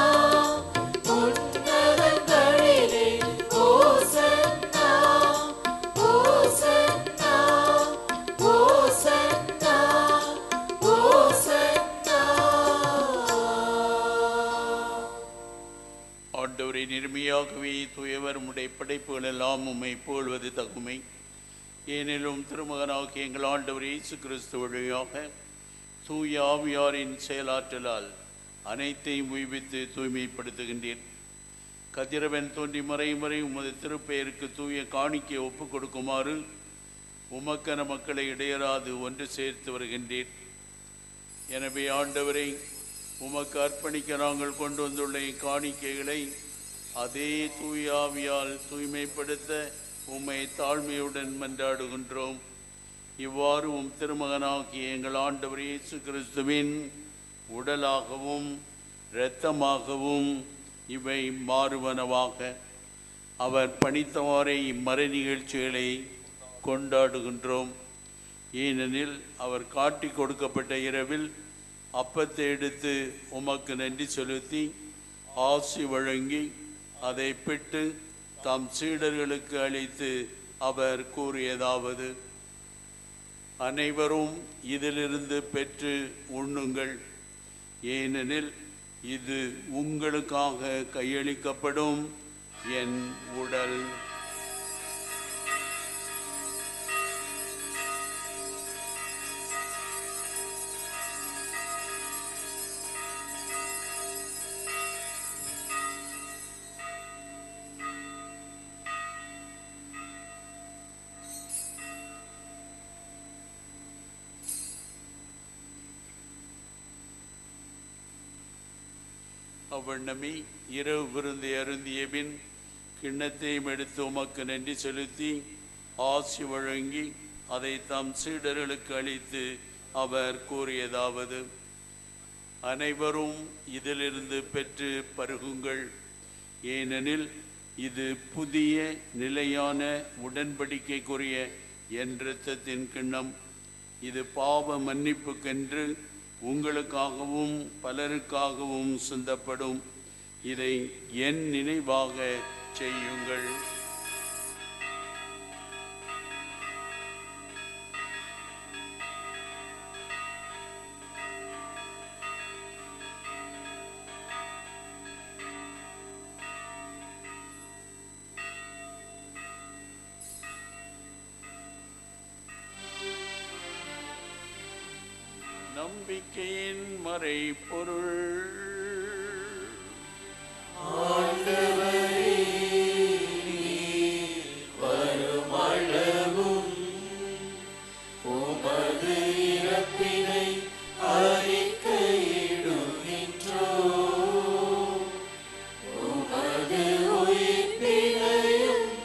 உன்னதங்களிலே ஓசன்னா ஓசன்னா ஓசன்னா ஓசன்னா ஆண்டவரை நிர்மையாகவே தூயவர் உம்முடைய படைப்புகள் எல்லாம் உம்மை போல்வது தகுமை ஏனிலும் திருமகனாகிய எங்கள் ஆண்டவர் இயேசு கிறிஸ்து வழியாக தூய ஆவியாரின் செயலாற்றலால் அனைத்தையும் உய்வித்து தூய்மைப்படுத்துகின்றீர் கதிரவன் தோன்றி மறைமறை உமது திருப்பெயருக்கு தூய காணிக்கை ஒப்புக் கொடுக்குமாறு உமக்கன மக்களை இடையராது ஒன்று சேர்த்து வருகின்றீர் எனவே ஆண்டவரை உமக்கு அர்ப்பணிக்க நாங்கள் கொண்டு வந்துள்ள இக்காணிக்கைகளை அதே தூய ஆவியால் தூய்மைப்படுத்த உம்மை தாழ்மையுடன் மன்றாடுகின்றோம் இவ்வாறு உம் திருமகனாகிய எங்கள் ஆண்டவர் இயேசு கிறிஸ்துவின் உடலாகவும் இரத்தமாகவும் இவை மாறுவனவாக அவர் பணித்தவாறே இம்மறை நிகழ்ச்சிகளை கொண்டாடுகின்றோம் ஏனெனில் அவர் காட்டி கொடுக்கப்பட்ட இரவில் அப்பத்தை எடுத்து உமக்கு நன்றி செலுத்தி ஆசி வழங்கி அதை பெற்று தம் சீடர்களுக்கு அளித்து அவர் கூறியதாவது அனைவரும் இதிலிருந்து பெற்று உண்ணுங்கள் ஏனெனில் இது உங்களுக்காக கையளிக்கப்படும் என் உடல் அவ்வண்ணமே இரவு விருந்தை அருந்திய பின் கிண்ணத்தையும் எடுத்து உமக்கு நன்றி செலுத்தி ஆசி வழங்கி அதை தம் சீடர்களுக்கு அளித்து அவர் கூறியதாவது அனைவரும் இதிலிருந்து பெற்று பருகுங்கள் ஏனெனில் இது புதிய நிலையான உடன்படிக்கைக்குரிய என் இரத்தத்தின் கிண்ணம் இது பாவ மன்னிப்புக்கென்று உங்களுக்காகவும் பலருக்காகவும் சிந்தப்படும் இதை என் நினைவாக செய்யுங்கள் நம்பிக்கையின் மறைபொருள் வருமளவும் உமது இறப்பினை அறிக்கையிடுகின்றோம் உமது உயிர்ப்பினையும்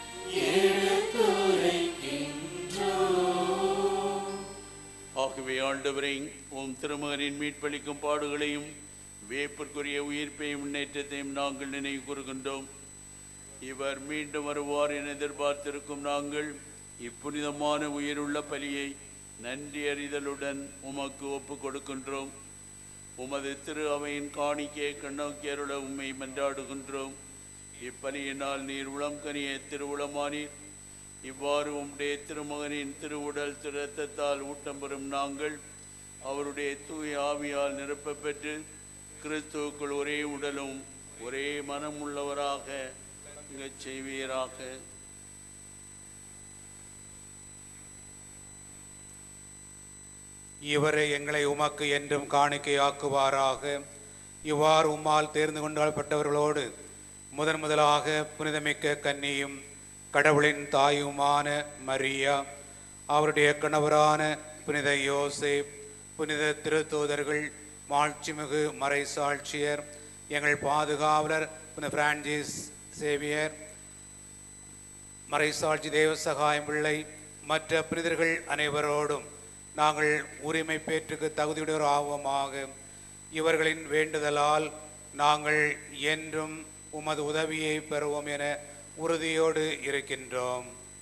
எடுத்துரைக்கின்றோம் ஆகவே ஆண்டவரை உம் திருமகனின் மீட்பளிக்கும் பாடுகளையும் வியப்பிற்குரிய உயிர்ப்பையும் முன்னேற்றத்தையும் நாங்கள் நினைவு கூறுகின்றோம் இவர் மீண்டும் வருவார் என எதிர்பார்த்திருக்கும் நாங்கள் இப்புனிதமான உயிருள்ள பலியை நன்றி அறிதலுடன் உமக்கு ஒப்புக் கொடுக்கின்றோம் உமது திரு அவையின் காணிக்கையை கண்ணோக்கி அருள உம்மை மன்றாடுகின்றோம் இப்பலியினால் நீர் உளம் கனிய திருவுளமானீர் இவ்வாறு உம்முடைய திருமகனின் திருவுடல் திரு இரத்தத்தால் ஊட்டம் பெறும் நாங்கள் அவருடைய தூய ஆவியால் நிரப்பப் பெற்று கிறிஸ்துவுக்குள் ஒரே உடலும் ஒரே மனம் உள்ளவராக இங்கச் செய்வீராக இவரை எங்களை உமக்கு என்றும் காணிக்கையாக்குவாராக இவ்வாறு உம்மால் தேர்ந்து கொண்டாடப்பட்டவர்களோடு முதன் முதலாக புனிதமிக்க கன்னியும் கடவுளின் தாயுமான மரியா அவருடைய கணவரான புனித யோசேப் புனித திருத்தூதர்கள் மாட்சிமிகு மறைசாட்சியர் எங்கள் பாதுகாவலர் புனித பிரான்சிஸ் சேவியர் மறைசாட்சி தேவ சகாயம் பிள்ளை மற்ற புனிதர்கள் அனைவரோடும் நாங்கள் உரிமை பேற்றுக்கு தகுதியுடையோர் ஆவோமாக இவர்களின் வேண்டுதலால் நாங்கள் என்றும் உமது உதவியை பெறுவோம் என உறுதியோடு இருக்கின்றோம்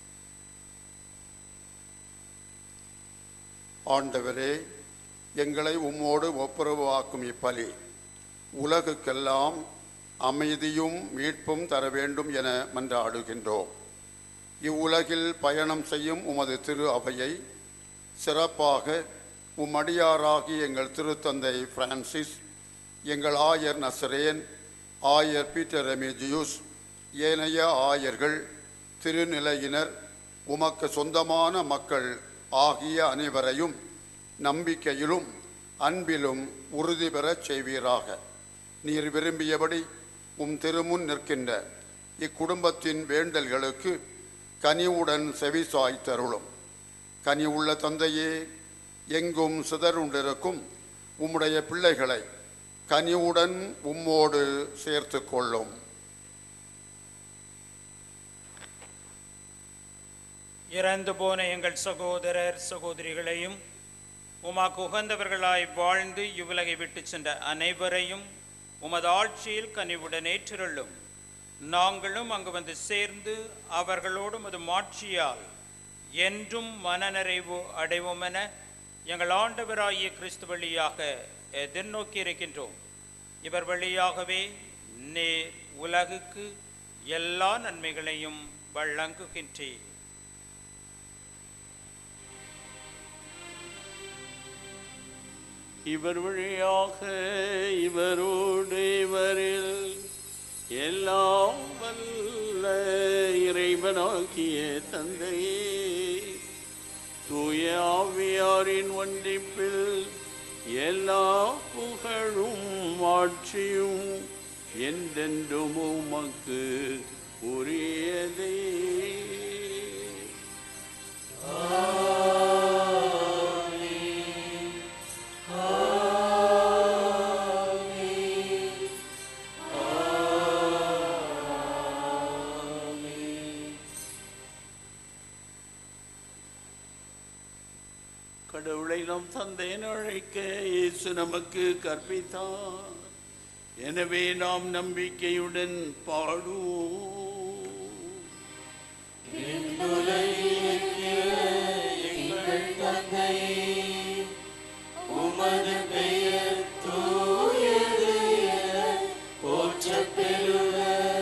ஆண்டவரே எங்களை உம்மோடு ஒப்புரவாக்கும் இப்பலி உலகுக்கெல்லாம் அமைதியும் மீட்பும் தர வேண்டும் என மன்றாடுகின்றோம் இவ்வுலகில் பயணம் செய்யும் உமது திரு அவையை சிறப்பாக உம்மடியாராகி எங்கள் திருத்தந்தை பிரான்சிஸ் எங்கள் ஆயர் நசரேன் ஆயர் பீட்டர் ரெமிஜியூஸ் ஏனைய ஆயர்கள் திருநிலையினர் உமக்கு சொந்தமான மக்கள் ஆகிய அனைவரையும் நம்பிக்கையிலும் அன்பிலும் உறுதி பெறச் செய்வீராக நீர் விரும்பியபடி உம் திருமுன் நிற்கின்ற இக்குடும்பத்தின் வேண்டல்களுக்கு கனிவுடன் செவிசாய் தருளும் கனி உள்ள தந்தையே எங்கும் சிதறுண்டிருக்கும் உம்முடைய பிள்ளைகளை கனிவுடன் உம்மோடு சேர்த்து கொள்ளும் இறந்து போன எங்கள் சகோதரர் சகோதரிகளையும் உமாக்கு உகந்தவர்களாய் வாழ்ந்து இவ்வுலகை விட்டு சென்ற அனைவரையும் உமது ஆட்சியில் கனிவுடன் ஏற்றிருளும் நாங்களும் அங்கு வந்து சேர்ந்து அவர்களோடு உமது மாட்சியால் என்றும் மனநிறைவு அடைவோம் என எங்கள் ஆண்டவராகிய கிறிஸ்து வழியாக எதிர்நோக்கி இருக்கின்றோம் இவர் வழியாகவே நேர் உலகுக்கு எல்லா நன்மைகளையும் வழங்குகின்றேன் இவர் வழியாக இவரோடு இவரில் எல்லாம் வல்ல இறைவனாகிய தந்தையே தூய ஆவியாரின் ஒன்றிப்பில் எல்லா புகழும் ஆட்சியும் என்றென்றும் உமக்கு உரியதே கடவுளை நம் தந்தையன் அழைக்க இயேசு நமக்கு கற்பித்தார் எனவே நாம் நம்பிக்கையுடன் பாடுவோம் எங்கள் தந்தையே உமது பெயர் தூயது என போற்றப் பெறுக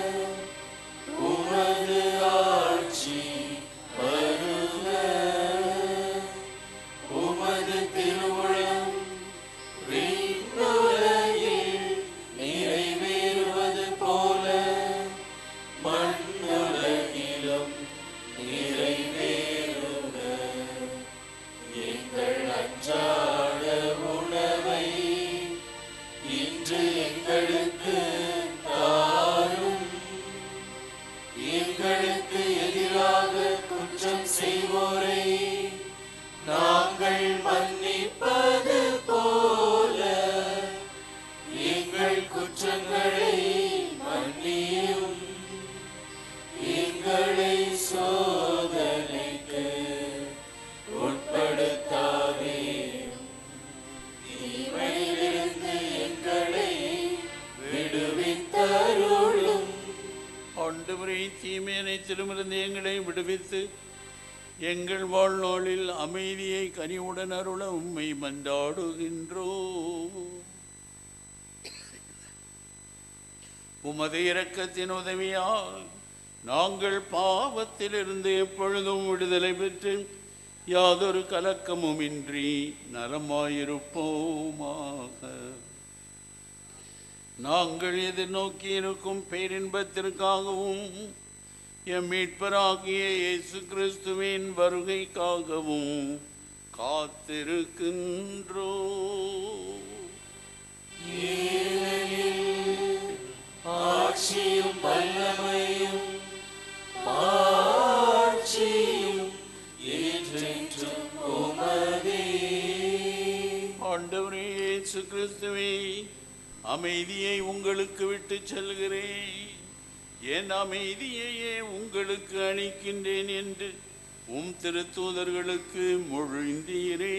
உமது ஆட்சி வருக உமது திருவுளம் விண்ணுலகில் நிறைவேறுவது போல மண்ணுலகிலும் நிறைவேறுக எங்கள் அன்றாட உணவை இன்று எங்களுக்கு தாரும் எங்களுக்கு எதிராக குற்றம் செய்வோரை நாங்கள் மன்னிப்பது போல எங்கள் குற்றங்களை மன்னியும் எங்களை சோதனைக்கு உட்படுத்தாதேயும் தீமையிலிருந்து எங்களை விடுவித்தருளும் ஆண்டவரை தீமையனை திருமிருந்து எங்களை விடுவித்து எங்கள் வாழ்நாளில் அமைதியை கனிவுடன் அருள உம்மை மன்றாடுகின்றோம் உமது இரக்கத்தின் உதவியால் நாங்கள் பாவத்திலிருந்து எப்பொழுதும் விடுதலை பெற்று யாதொரு கலக்கமுமின்றி நலமாயிருப்போமாக நாங்கள் எதிர்நோக்கி இருக்கும் பேரின்பத்திற்காகவும் எம் மீட்பராகிய இயேசு கிறிஸ்துவின் வருகைக்காகவும் காத்திருக்கின்றோ ஆட்சியும் வல்லமையும் மாட்சியும் என்றென்றும் உமதே ஆண்டவரே இயேசு கிறிஸ்துவே அமைதியை உங்களுக்கு விட்டு செல்கிறேன் என் அமைதியையே உங்களுக்கு அளிக்கின்றேன் என்று உம் திருத்தூதர்களுக்கு மொழிந்தீரே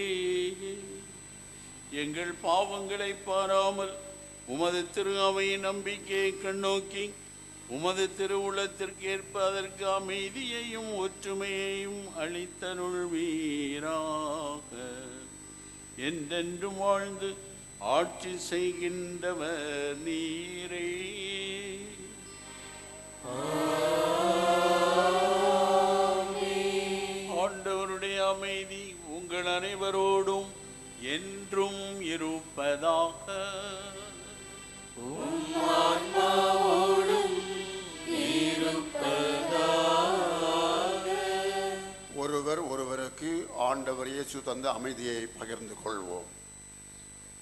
எங்கள் பாவங்களை பாராமல் உமது திரு அவையின் நம்பிக்கையை கண்ணோக்கி உமது திருவுளத்திற்கேற்ப அதற்கு அமைதியையும் ஒற்றுமையையும் அளித்தருள்வீராக என்றென்றும் வாழ்ந்து ஆட்சி செய்கின்றவர் நீரே ஆண்டவருடைய அமைதி உங்கள் அனைவரோடும் என்றும் இருப்பதாக ஆன்மாவோடும் இருப்பதாக ஒருவர் ஒருவருக்கு ஆண்டவர் இயேசு தந்த அமைதியை பகிர்ந்து கொள்வோம்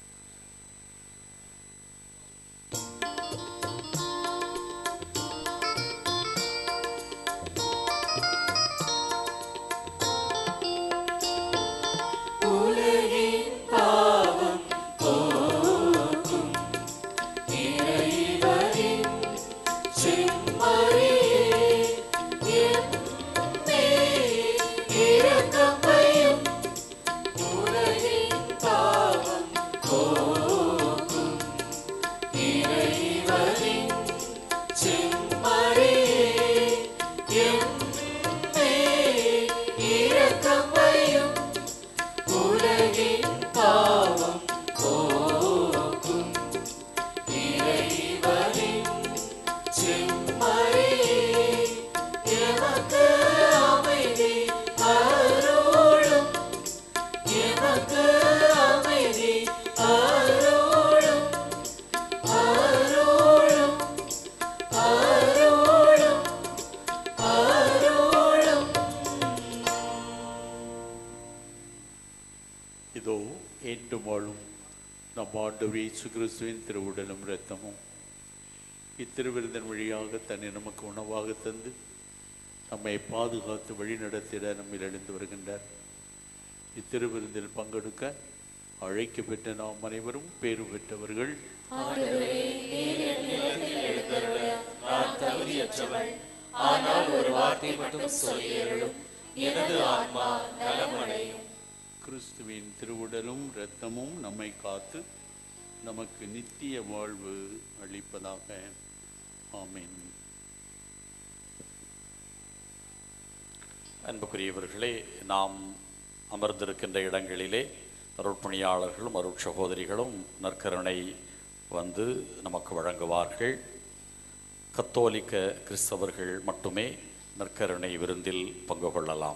அருளும் அருளும் இதோ என்றும் வாழும் நம் ஆண்டவர் இயேசு கிறிஸ்துவின் திருவுடலும் இரத்தமும் இத்திருவிருந்தன் வழியாக தன்னை நமக்கு உணவாக தந்து நம்மை பாதுகாத்து வழிநடத்திட நம்மில் எழுந்து வருகின்றார் இத்திருவிருந்தில் பங்கெடுக்க அழைக்க பெற்ற நாம் அனைவரும் பேறு பெற்றவர்கள் ஆண்டவரே நீர் என் இல்லத்தில் எழுந்தருள நான் தகுதியற்றவள் ஆனால் ஒரு வார்த்தை மட்டும் சொல்லியருளும் எனது ஆன்மா நலமடையும் கிறிஸ்துவின் திருவுடலும் இரத்தமும் நம்மை காத்து நமக்கு நித்திய வாழ்வு அளிப்பதாக ஆமென் அன்புக்குரியவர்களே நாம் அமர்ந்திருக்கின்ற இடங்களிலே அருட்பணியாளர்களும் அருட்சகோதரிகளும் நற்கருணை வந்து நமக்கு வழங்குவார்கள் கத்தோலிக்க கிறிஸ்தவர்கள் மட்டுமே நற்கருணை விருந்தில் பங்கு கொள்ளலாம்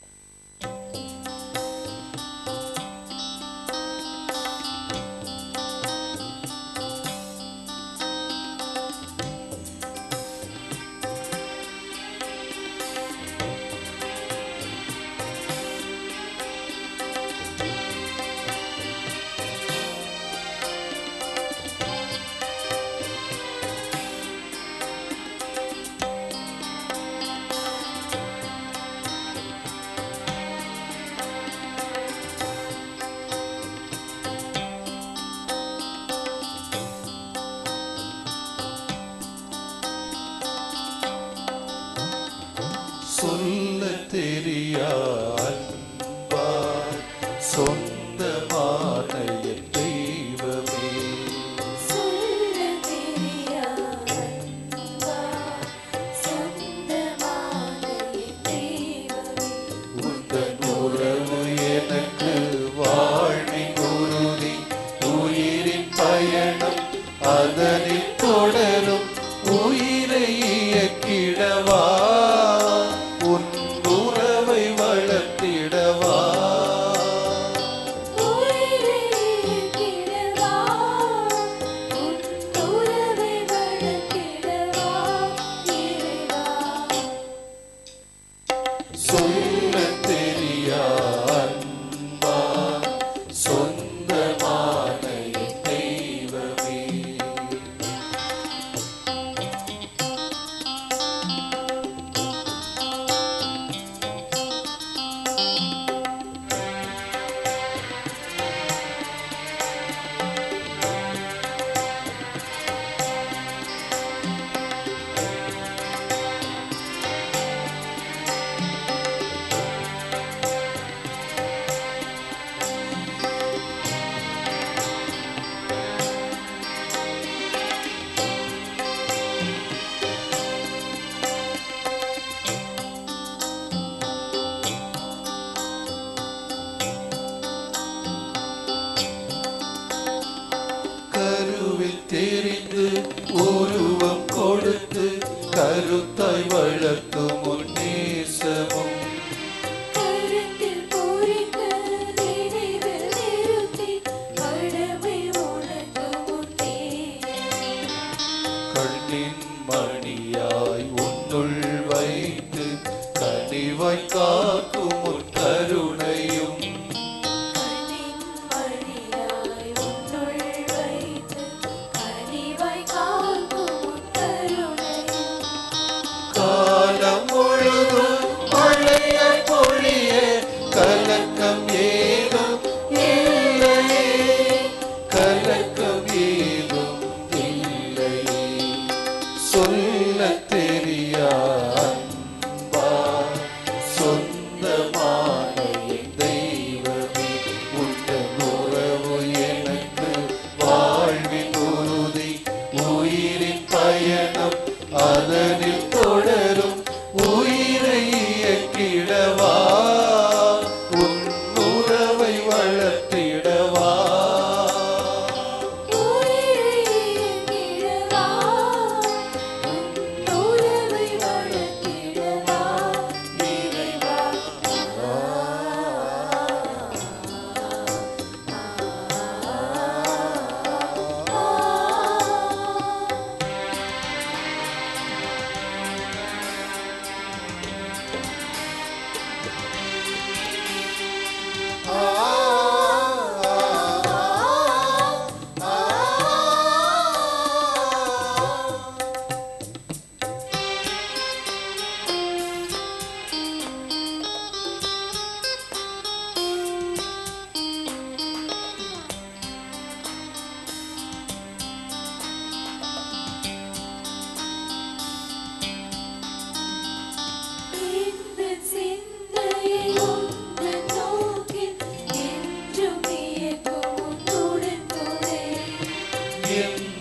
ஆ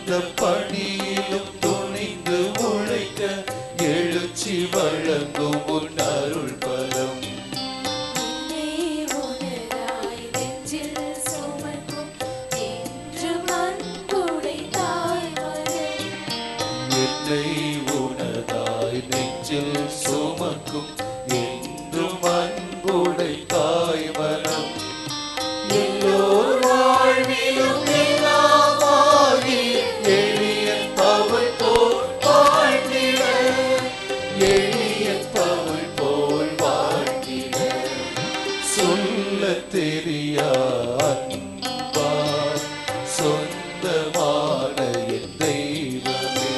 எந்த பணியிலும் துணிந்து உழைக்க எழுச்சி வழங்கும் உன் அருள் பலம் என்னை உனதாய் நெஞ்சில் சுமக்கும் என்றும் அன்புடை தாய்மனம் எல்லோர் வாழ்விலும் எல்லாமாகி எளிய பவள் போல் வாழ்ந்திட எளிய பவள் போல் வாழ்ந்திட சொல்ல தெரியா அன்பா சொந்தமான என் தெய்வமே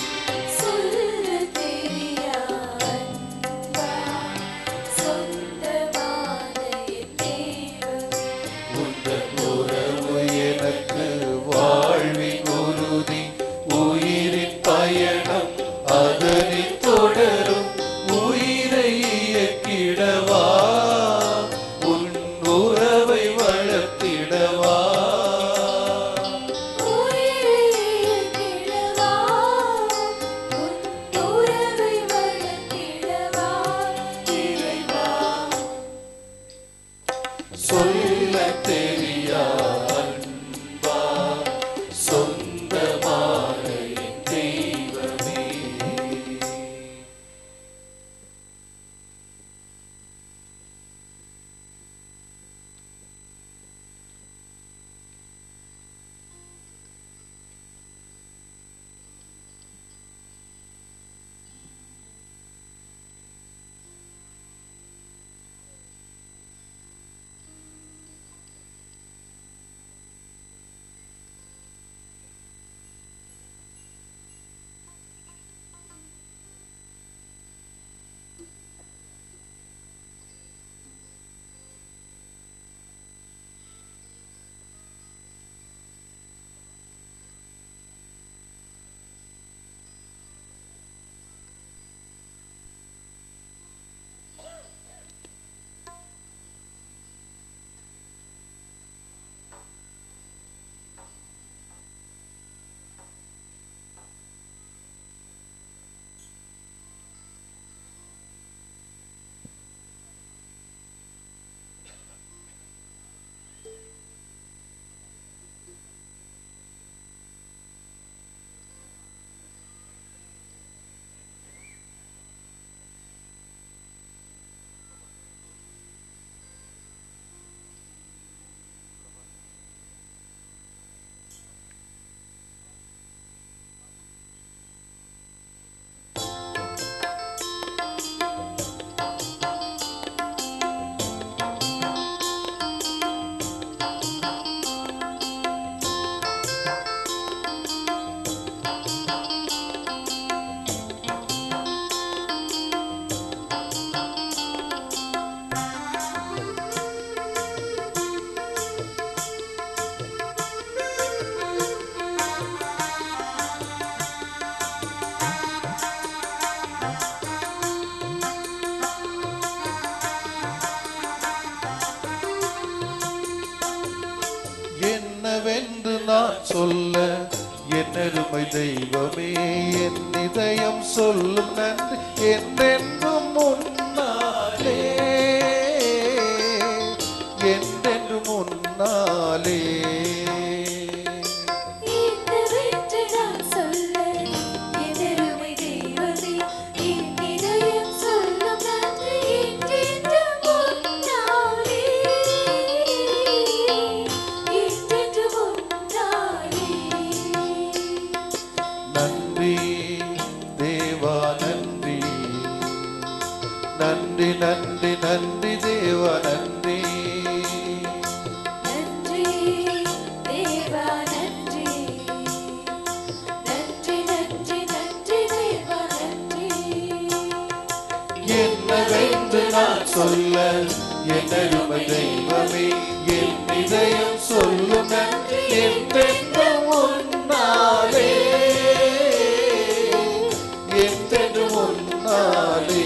உந்தன் உறவு எனக்கு வாழ்வின் உறுதி உயிரின் பயணம் அதனில் தொடரும் உயிரை இயக்கிடவா உன் உறவை வளர்த்திடவா சொல்ல தெரியா அன்பா சொந்தமான என் தெய்வமே என்னவென்று நான் சொல்ல என்னருமை தெய்வமே என் இதயம் சொல்லும் நன்றி என்றென்றும் முன்னாலே என்றென்றும் முன்னாலே நன்றி தேவா நன்றி நன்றி நன்றி நன்றி தேவா நன்றி என்னவென்று நான் சொல்ல என்னருமை தெய்வமே என் இதயம் சொல்லும் நன்றி என்றென்றும் உன்னாலே என்றென்றும் உன்னாலே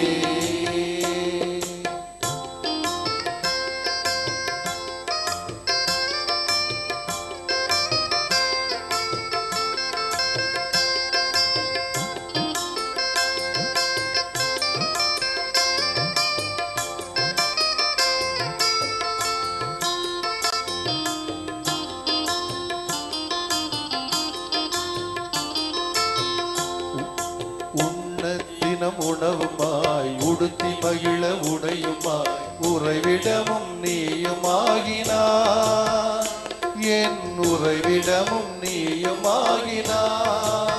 உறைவிடமும் நீயுமாகினார் என் உறைவிடமும் நீயுமாகினார்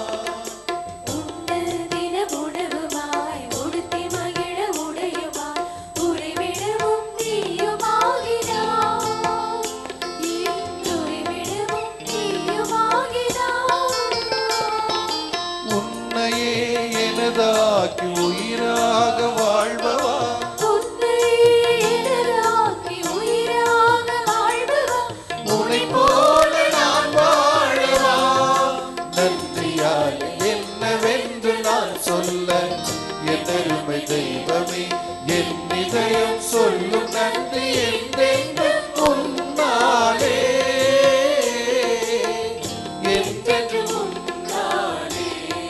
தினமுணவுமாய் உடுத்தி மகிழ உடையுமாய் உறைவிடவும் நீயுமாகினாய் என் உறைவிடவும் நீயுமாகினாய் உன்னையே எனதாக்கி உயிராக வாழ்பவா உன்னை எனதாக்கி உயிராக வாழ்பவா உன்னை போல நான் வாழவா நன்றியால் என்னவென்று நான் சொல்ல என் அருமை தெய்வமே என் இதயம் சொல்லும் நன்றி என்றென்று உன்னாலே என்றென்று உன்னாலே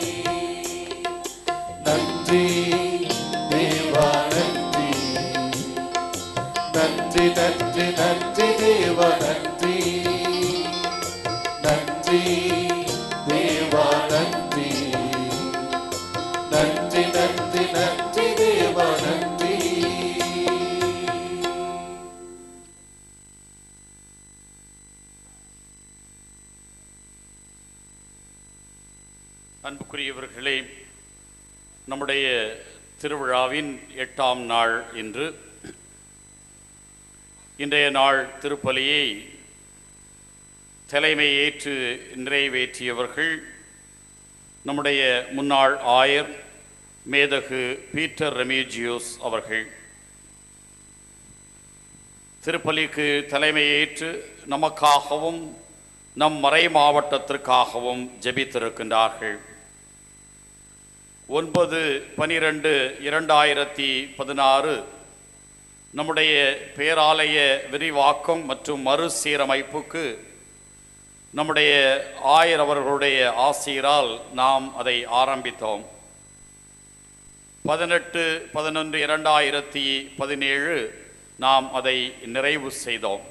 நன்றி தேவா நன்றி நன்றி நன்றி நன்றி தேவா நன்றி நன்றி தேவா நன்றி நன்றி நன்றி நன்றி தேவா நன்றி அன்புக்குரியவர்களே நம்முடைய திருவிழாவின் எட்டாம் நாள் இன்று இன்றைய நாள் திருப்பலியை தலைமை ஏற்று நிறைவேற்றியவர்கள் நம்முடைய முன்னாள் ஆயர் மேதகு பீட்டர் ரெமிஜியோஸ் அவர்கள் திருப்பலிக்கு தலைமையேற்று நமக்காகவும் நம் மறை மாவட்டத்திற்காகவும் ஜெபித்திருக்கின்றார்கள் ஒன்பது பனிரெண்டு இரண்டாயிரத்தி பதினாறு நம்முடைய பேராலய விரிவாக்கம் மற்றும் மறுசீரமைப்புக்கு நம்முடைய ஆயர் அவர்களுடைய ஆசிரியரால் நாம் அதை ஆரம்பித்தோம் பதினெட்டு பதினொன்று இரண்டாயிரத்தி பதினேழு நாம் அதை நிறைவு செய்தோம்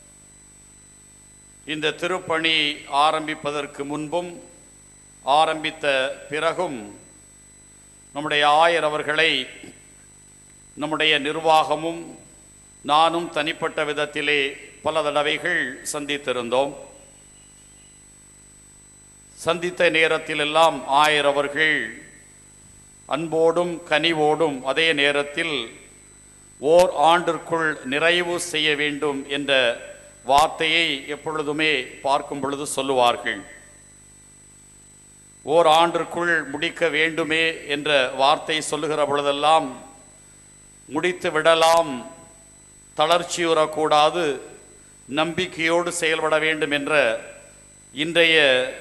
இந்த திருப்பணி ஆரம்பிப்பதற்கு முன்பும் ஆரம்பித்த பிறகும் நம்முடைய ஆயர் அவர்களை நம்முடைய நிர்வாகமும் நானும் தனிப்பட்ட விதத்திலே பல தடவைகள் சந்தித்திருந்தோம் சந்தித்த நேரத்திலெல்லாம் ஆயர் அவர்கள் அன்போடும் கனிவோடும் அதே நேரத்தில் ஓர் ஆண்டிற்குள் நிறைவு செய்ய வேண்டும் என்ற வார்த்தையை எப்பொழுதுமே பார்க்கும் பொழுது சொல்லுவார்கள் ஓர் ஆண்டிற்குள் முடிக்க வேண்டுமே என்ற வார்த்தை சொல்லுகிற பொழுதெல்லாம் முடித்து விடலாம் தளர்ச்சியுறக்கூடாது நம்பிக்கையோடு செயல்பட வேண்டும் என்ற இன்றைய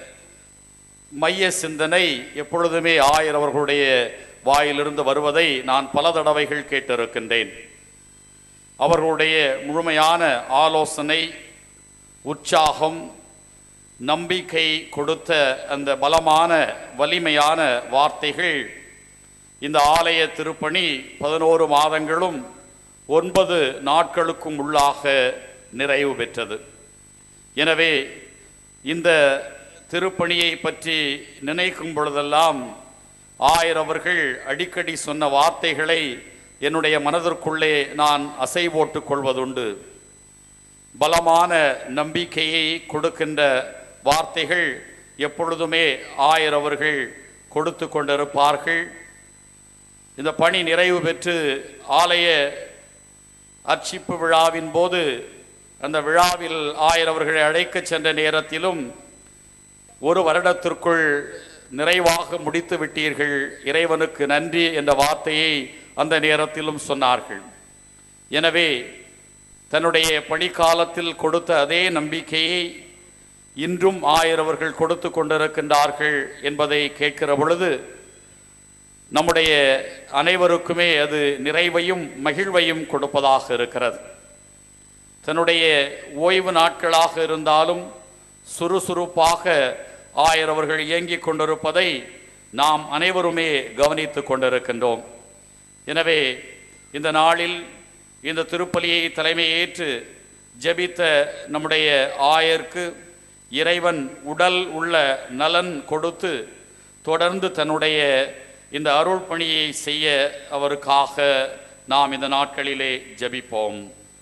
மைய சிந்தனை எப்பொழுதுமே ஆயர் அவர்களுடைய வாயிலிருந்து வருவதை நான் பல தடவைகள் கேட்டிருக்கின்றேன் அவர்களுடைய முழுமையான ஆலோசனை உற்சாகம் நம்பிக்கை கொடுத்த அந்த பலமான வலிமையான வார்த்தைகள் இந்த ஆலய திருப்பணி பதினோரு மாதங்களும் ஒன்பது நாட்களுக்கும் உள்ளாக நிறைவு பெற்றது எனவே இந்த திருப்பணியை பற்றி நினைக்கும் பொழுதெல்லாம் ஆயர் அவர்கள் அடிக்கடி சொன்ன வார்த்தைகளை என்னுடைய மனதிற்குள்ளே நான் அசை போட்டுக் கொள்வதுண்டு பலமான நம்பிக்கையை கொடுக்கின்ற வார்த்தைகள் எப்பொழுதுமே ஆயர் அவர்கள் கொடுத்து கொண்டிருப்பார்கள் இந்த பணி நிறைவு பெற்று ஆலய அர்ச்சிப்பு விழாவின் போது அந்த விழாவில் ஆயர் அவர்களை அழைக்கச் சென்ற நேரத்திலும் ஒரு வருடத்திற்குள் நிறைவாக முடித்து விட்டீர்கள் இறைவனுக்கு நன்றி என்ற வார்த்தையை அந்த நேரத்திலும் சொன்னார்கள் எனவே தன்னுடைய பணிக்காலத்தில் கொடுத்த அதே நம்பிக்கையை இன்றும் ஆயிரவர்கள் கொடுத்து கொண்டிருக்கின்றார்கள் என்பதை கேட்கிற பொழுது நம்முடைய அனைவருக்குமே அது நிறைவையும் மகிழ்வையும் கொடுப்பதாக இருக்கிறது தன்னுடைய ஓய்வு நாட்களாக இருந்தாலும் சுறுசுறுப்பாக ஆயிரவர்கள் இயங்கிக் கொண்டிருப்பதை நாம் அனைவருமே கவனித்து கொண்டிருக்கின்றோம் எனவே இந்த நாளில் இந்த திருப்பலியை தலைமையேற்று ஜெபித்த நம்முடைய ஆயருக்கு இறைவன் உடல் உள்ள நலன் கொடுத்து தொடர்ந்து தன்னுடைய இந்த அருள் பணியை செய்ய அவருக்காக நாம் இந்த நாட்களிலே ஜெபிப்போம்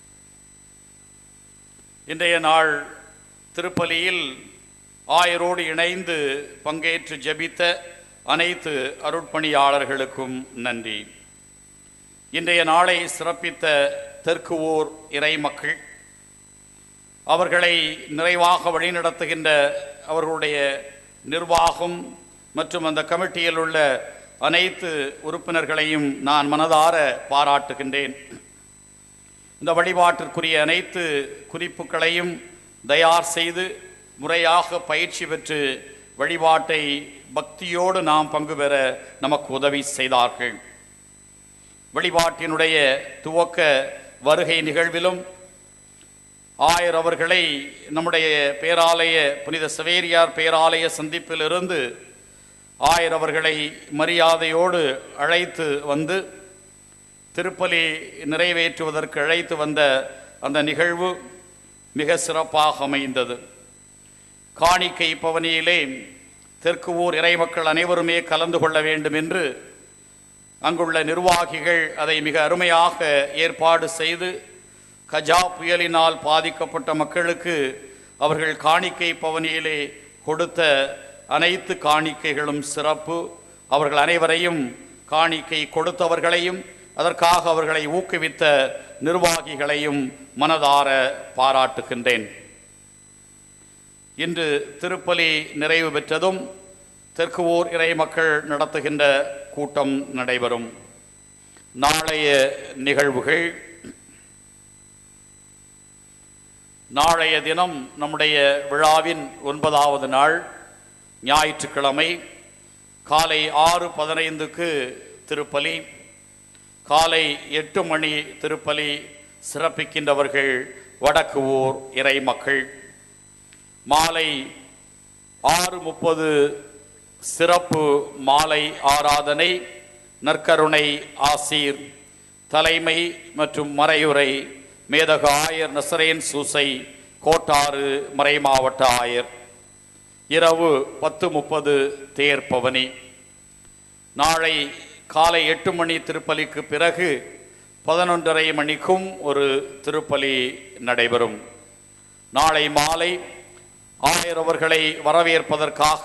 இன்றைய நாள் திருப்பலியில் ஆயரோடு இணைந்து பங்கேற்று ஜெபித்த அனைத்து அருட்பணியாளர்களுக்கும் நன்றி இன்றைய நாளை சிறப்பித்த தெற்கு ஊர் இறை மக்கள் அவர்களை நிறைவாக வழிநடத்துகின்ற அவர்களுடைய நிர்வாகம் மற்றும் அந்த கமிட்டியில் உள்ள அனைத்து உறுப்பினர்களையும் நான் மனதார பாராட்டுகின்றேன் இந்த வழிபாட்டிற்குரிய அனைத்து குறிப்புகளையும் தயார் செய்து முறையாக பயிற்சி பெற்று வழிபாட்டை பக்தியோடு நாம் பங்கு பெற நமக்கு உதவி செய்தார்கள் வழிபாட்டினுடைய துவக்க வருகை நிகழ்விலும் ஆயர் அவர்களை நம்முடைய பேராலய புனித சவேரியார் பேராலய சந்திப்பிலிருந்து ஆயர் அவர்களை மரியாதையோடு அழைத்து வந்து திருப்பலி நிறைவேற்றுவதற்கு அழைத்து வந்த அந்த நிகழ்வு மிக சிறப்பாக அமைந்தது காணிக்கை பவனியிலே தெற்கு ஊர் இறைமக்கள் அனைவருமே கலந்து கொள்ள வேண்டும் என்று அங்குள்ள நிர்வாகிகள் அதை மிக அருமையாக ஏற்பாடு செய்து கஜா புயலினால் பாதிக்கப்பட்ட மக்களுக்கு அவர்கள் காணிக்கை பவனியிலே கொடுத்த அனைத்து காணிக்கைகளும் சிறப்பு அவர்கள் அனைவரையும் காணிக்கை கொடுத்தவர்களையும் அதற்காக அவர்களை ஊக்குவித்த நிர்வாகிகளையும் மனதார பாராட்டுகின்றேன் இன்று திருப்பலி நிறைவு பெற்றதும் தெற்கு ஊர் இறை மக்கள் நடத்துகின்ற கூட்டம் நடைபெறும் நாளைய நிகழ்வுகள் நாளைய தினம் நம்முடைய விழாவின் ஒன்பதாவது நாள் ஞாயிற்றுக்கிழமை காலை ஆறு பதினைந்துக்கு திருப்பலி காலை எட்டு மணி திருப்பலி சிறப்பிக்கின்றவர்கள் வடக்கு ஊர் இறை மக்கள் மாலை ஆறு முப்பது சிறப்பு மாலை ஆராதனை நற்கருணை ஆசீர் தலைமை மற்றும் மறையுரை மேதக ஆயர் நசரேன் சூசை கோட்டாறு மறைமாவட்ட ஆயர் இரவு பத்து முப்பது தேர் பவனி நாளை காலை எட்டு மணி திருப்பலிக்கு பிறகு பதினொன்றரை மணிக்கும் ஒரு திருப்பலி நடைபெறும் நாளை மாலை ஆயர் அவர்களை வரவேற்பதற்காக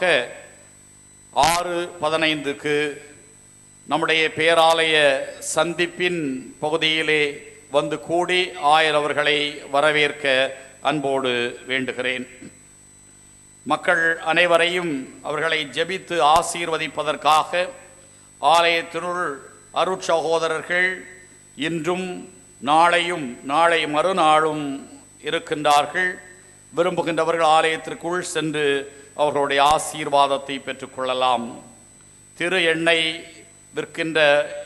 ஆறு பதினைந்துக்கு நம்முடைய பேராலய சந்திப்பின் பகுதியிலே வந்து கூடி ஆயர் அவர்களை வரவேற்க அன்போடு வேண்டுகிறேன் மக்கள் அனைவரையும் அவர்களை ஜெபித்து ஆசீர்வதிப்பதற்காக ஆலயத்தினுள் அருட்சகோதரர்கள் இன்றும் நாளையும் நாளை மறுநாளும் இருக்கின்றார்கள் விரும்புகின்றவர்கள் ஆலயத்திற்குள் சென்று அவர்களுடைய ஆசீர்வாதத்தை பெற்றுக்கொள்ளலாம் திரு எண்ணெய் விற்கின்ற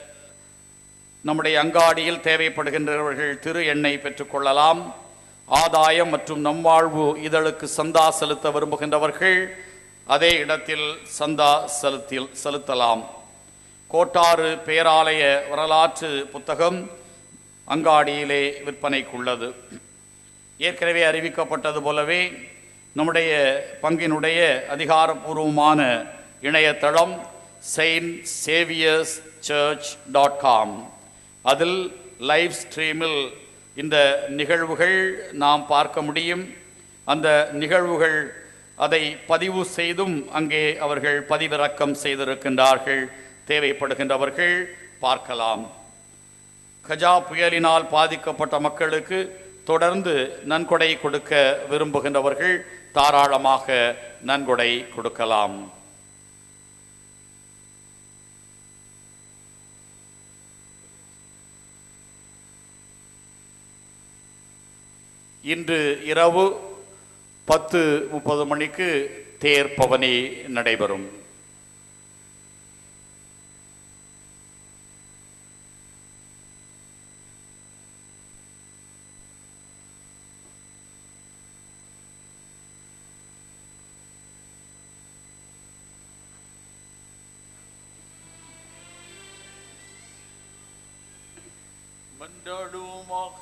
நம்முடைய அங்காடியில் தேவைப்படுகின்றவர்கள் திரு எண்ணெய் பெற்றுக்கொள்ளலாம் ஆதாயம் மற்றும் நம்வாழ்வு இதழுக்கு சந்தா செலுத்த விரும்புகின்றவர்கள் அதே இடத்தில் சந்தா செலுத்தில் செலுத்தலாம் கோட்டாறு பேராலய வரலாற்று புத்தகம் அங்காடியிலே விற்பனைக்குள்ளது ஏற்கனவே அறிவிக்கப்பட்டது போலவே நம்முடைய பங்கினுடைய அதிகாரப்பூர்வமான இணையதளம் Saint Xavier's church dot com அதில் லைவ் ஸ்ட்ரீமில் இந்த நிகழ்வுகள் நாம் பார்க்க முடியும் அந்த நிகழ்வுகள் அதை பதிவு செய்தும் அங்கே அவர்கள் பதிவிறக்கம் செய்திருக்கின்றார்கள் தேவைப்படுகின்றவர்கள் பார்க்கலாம் கஜா புயலினால் பாதிக்கப்பட்ட மக்களுக்கு தொடர்ந்து நன்கொடை கொடுக்க விரும்புகின்றவர்கள் தாராளமாக நன்கொடை கொடுக்கலாம் இன்று இரவு பத்து முப்பது மணிக்கு தேர் பவனி நடைபெறும் மன்றாடுவோமாக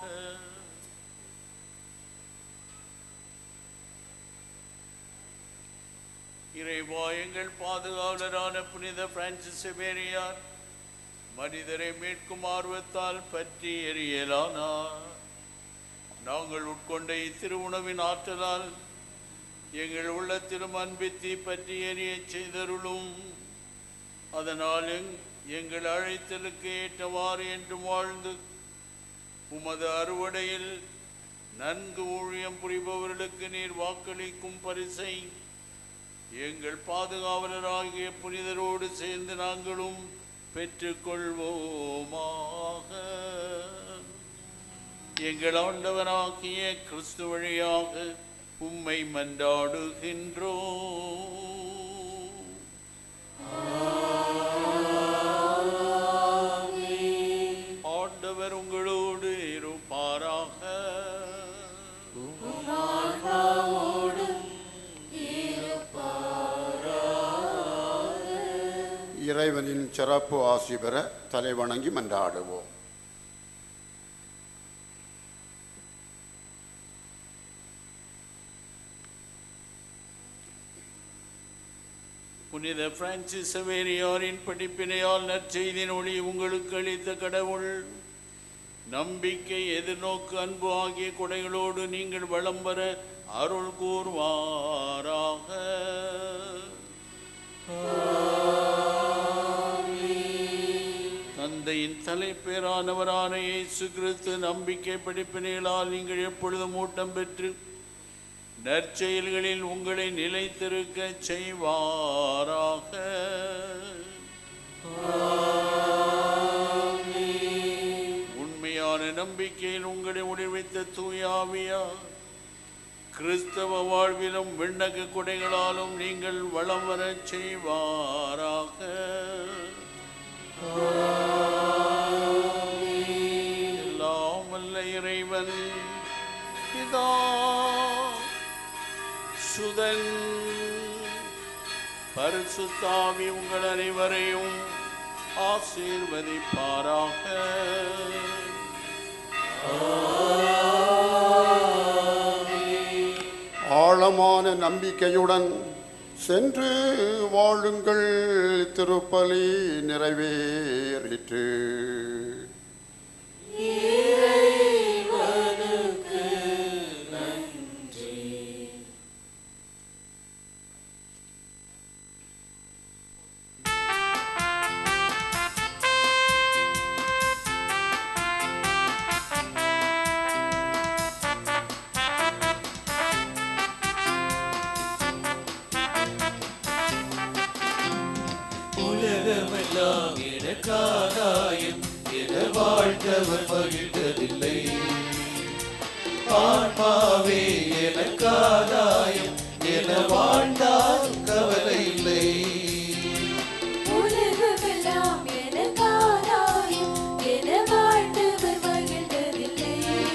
இறைவா எங்கள் பாதுகாவலரான புனித பிரான்சிஸ் செவேரியார் மனிதரை மீட்கும் ஆர்வத்தால் பற்றி எரியலானார் நாங்கள் உட்கொண்ட இத்திருவுணவின் ஆற்றலால் எங்கள் உள்ளத்திலும் அன்பித்தி பற்றி எரிய செய்தருளும் அதனால் எங்- எங்கள் அழைத்தலுக்கு ஏற்றவாறு என்று வாழ்ந்து உமது அறுவடையில் நன்கு ஊழியம் புரிபவர்களுக்கு நீர் வாக்களிக்கும் பரிசை எங்கள் பாதுகாவலராகிய புனிதரோடு சேர்ந்து நாங்களும் பெற்றுக்கொள்வோமாக எங்கள் ஆண்டவராகிய கிறிஸ்து வழியாக உம்மை மன்றாடுகின்றோம் ஆண்டவர் உங்களோடு இருப்பாராக இறைவனின் சிறப்பு ஆசி பெற தலைவணங்கி மன்றாடுவோம் புனித பிரான்சிஸ் சவேரியாரின் படிப்பினையால் நற்செய்தியின் ஒளி உங்களுக்கு அளித்த கடவுள் நம்பிக்கை எதிர்நோக்கு அன்பு ஆகிய கொடைகளோடு நீங்கள் வளம் பெற அருள் கூர்வாராக தந்தையின் தலைப்பேரானவரான இயேசு கிறிஸ்து நம்பிக்கை படிப்பினைகளால் நீங்கள் எப்பொழுதும் ஊட்டம் பெற்று நற்செயல்களில் உங்களை நிலைத்திருக்க செய்வாராக உண்மையான நம்பிக்கையில் உங்களை உடைவைத்த தூயாவியா கிறிஸ்தவ வாழ்விலும் விண்ணக கொடைகளாலும் நீங்கள் வளம் வரச் செய்வாராக எல்லாம் வல்ல இறைவன் பிதா சுதன் பரிசுத்தாவி உங்கள் அனைவரையும் ஆசீர்வதிப்பாராக ஆழமான நம்பிக்கையுடன் சென்று வாழுங்கள் திருப்பலி நிறைவேறிற்று உலகமெல்லாம் எனக்காதாயம் என வாழ்ந்தவர் மகிழ்ந்ததில்லை ஆன்மாவே எனக்காதாயம் என வாழ்ந்தால் கவலை இல்லை உலகமெல்லாம் எனக்காராயும் என வாழ்ந்தவர் மகிழ்ந்ததில்லை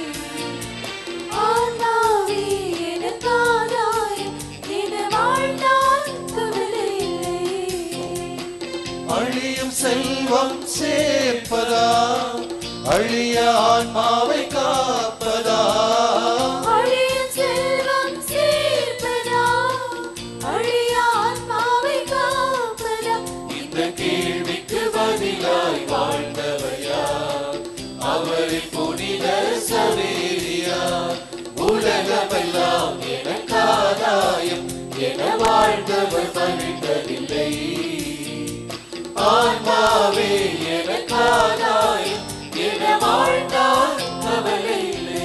ஆன்மாவே எனக்காராயும் என வாழ்ந்தால் கவலை இல்லை அழியும் செல்வம் சேர்ப்பதா அழிய ஆன்மாவை காப்பதா அழியும் செல்வம் சேர்ப்பதா அழிய ஆன்மாவை காப்பதா இந்த கேள்விக்கு பதிலாய் வாழ்ந்தவர் யார் அவரின் புனித சவேரியார் உலகமெல்லாம் எனக்காதாயம் என வாழ்ந்தவர் மகிழ்ந்ததில்லை ஆன்மாவே எனக்காதாயம் என வாழ்ந்தால் கவலை இல்லை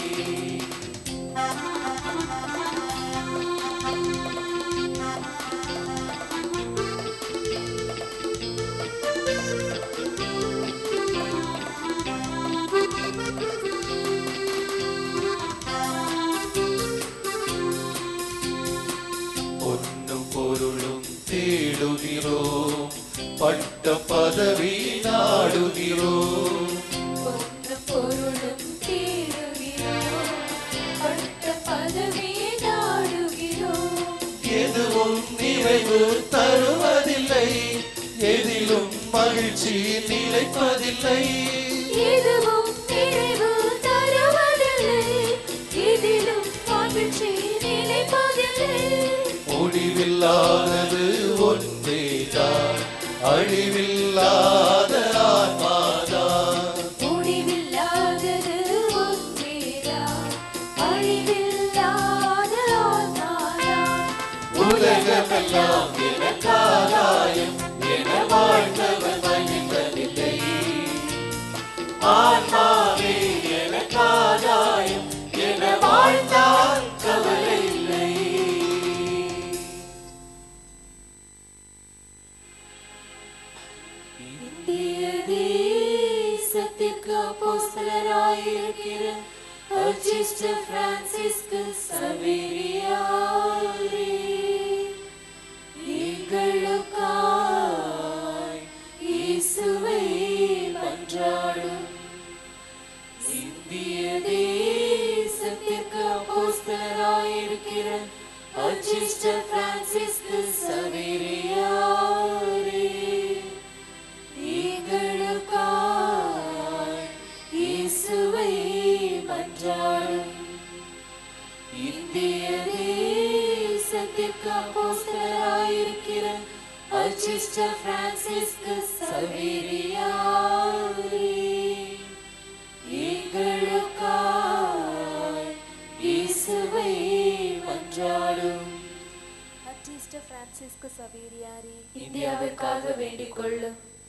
பொன்னும் பொருளும் தேடுகிறோம் பட்ட பதவி நாடுகிறோம் பொன்னு பொருளும் தேடுகிறோம் பட்ட பதவியை நாடுகிறோம் எதுவும் நிறைவு தருவதில்லை எதிலும் மகிழ்ச்சி நிலைப்பதில்லை எதுவும் நிறைவு தருவதில்லை இதிலும் மகிழ்ச்சி நினைப்பதில்லை முடிவில்லாதது ஒன்றேதான் அழிவில்லாத ஆன்மாதான் முடிவில்லாதது ஒன்றேதான் வாழ்வெல்லாம் எனக்காதாயம் என வாழ்ந்தவர் மகிழ்ந்ததில்லை ஆன்மாவே எனக்காதாயம் என வாழ்ந்தால் கவலை இல்லை இந்திய தேசத்திற்கு அப்போஸ்தலராயிருக்கிற அர்ச்சிஸ்டர் பிரான்சிஸ்கு சவேரியாரே எங்களுக்காய் இயேசுவை மன்றாடும் இந்திய தேசத்திற்கு அப்போஸ்தலராயிருக்கிற அர்ச்சிஸ்டர் பிரான்சிஸ்கு சவேரியாரே எங்களுக்காய் இயேசுவை மன்றாடும் இந்திய தேசத்திற்கு அப்போஸ்தலராயிருக்கிற அர்ச்சிஸ்டர் பிரான்சிஸ்கு சவேரியாரே எங்களுக்காய் இயேசுவை மன்றாடும் அர்ச்சிஸ்டர் பிரான்சிஸ்கு சவேரியாரே இந்தியாவிற்காக வேண்டிக் கொள்ளும்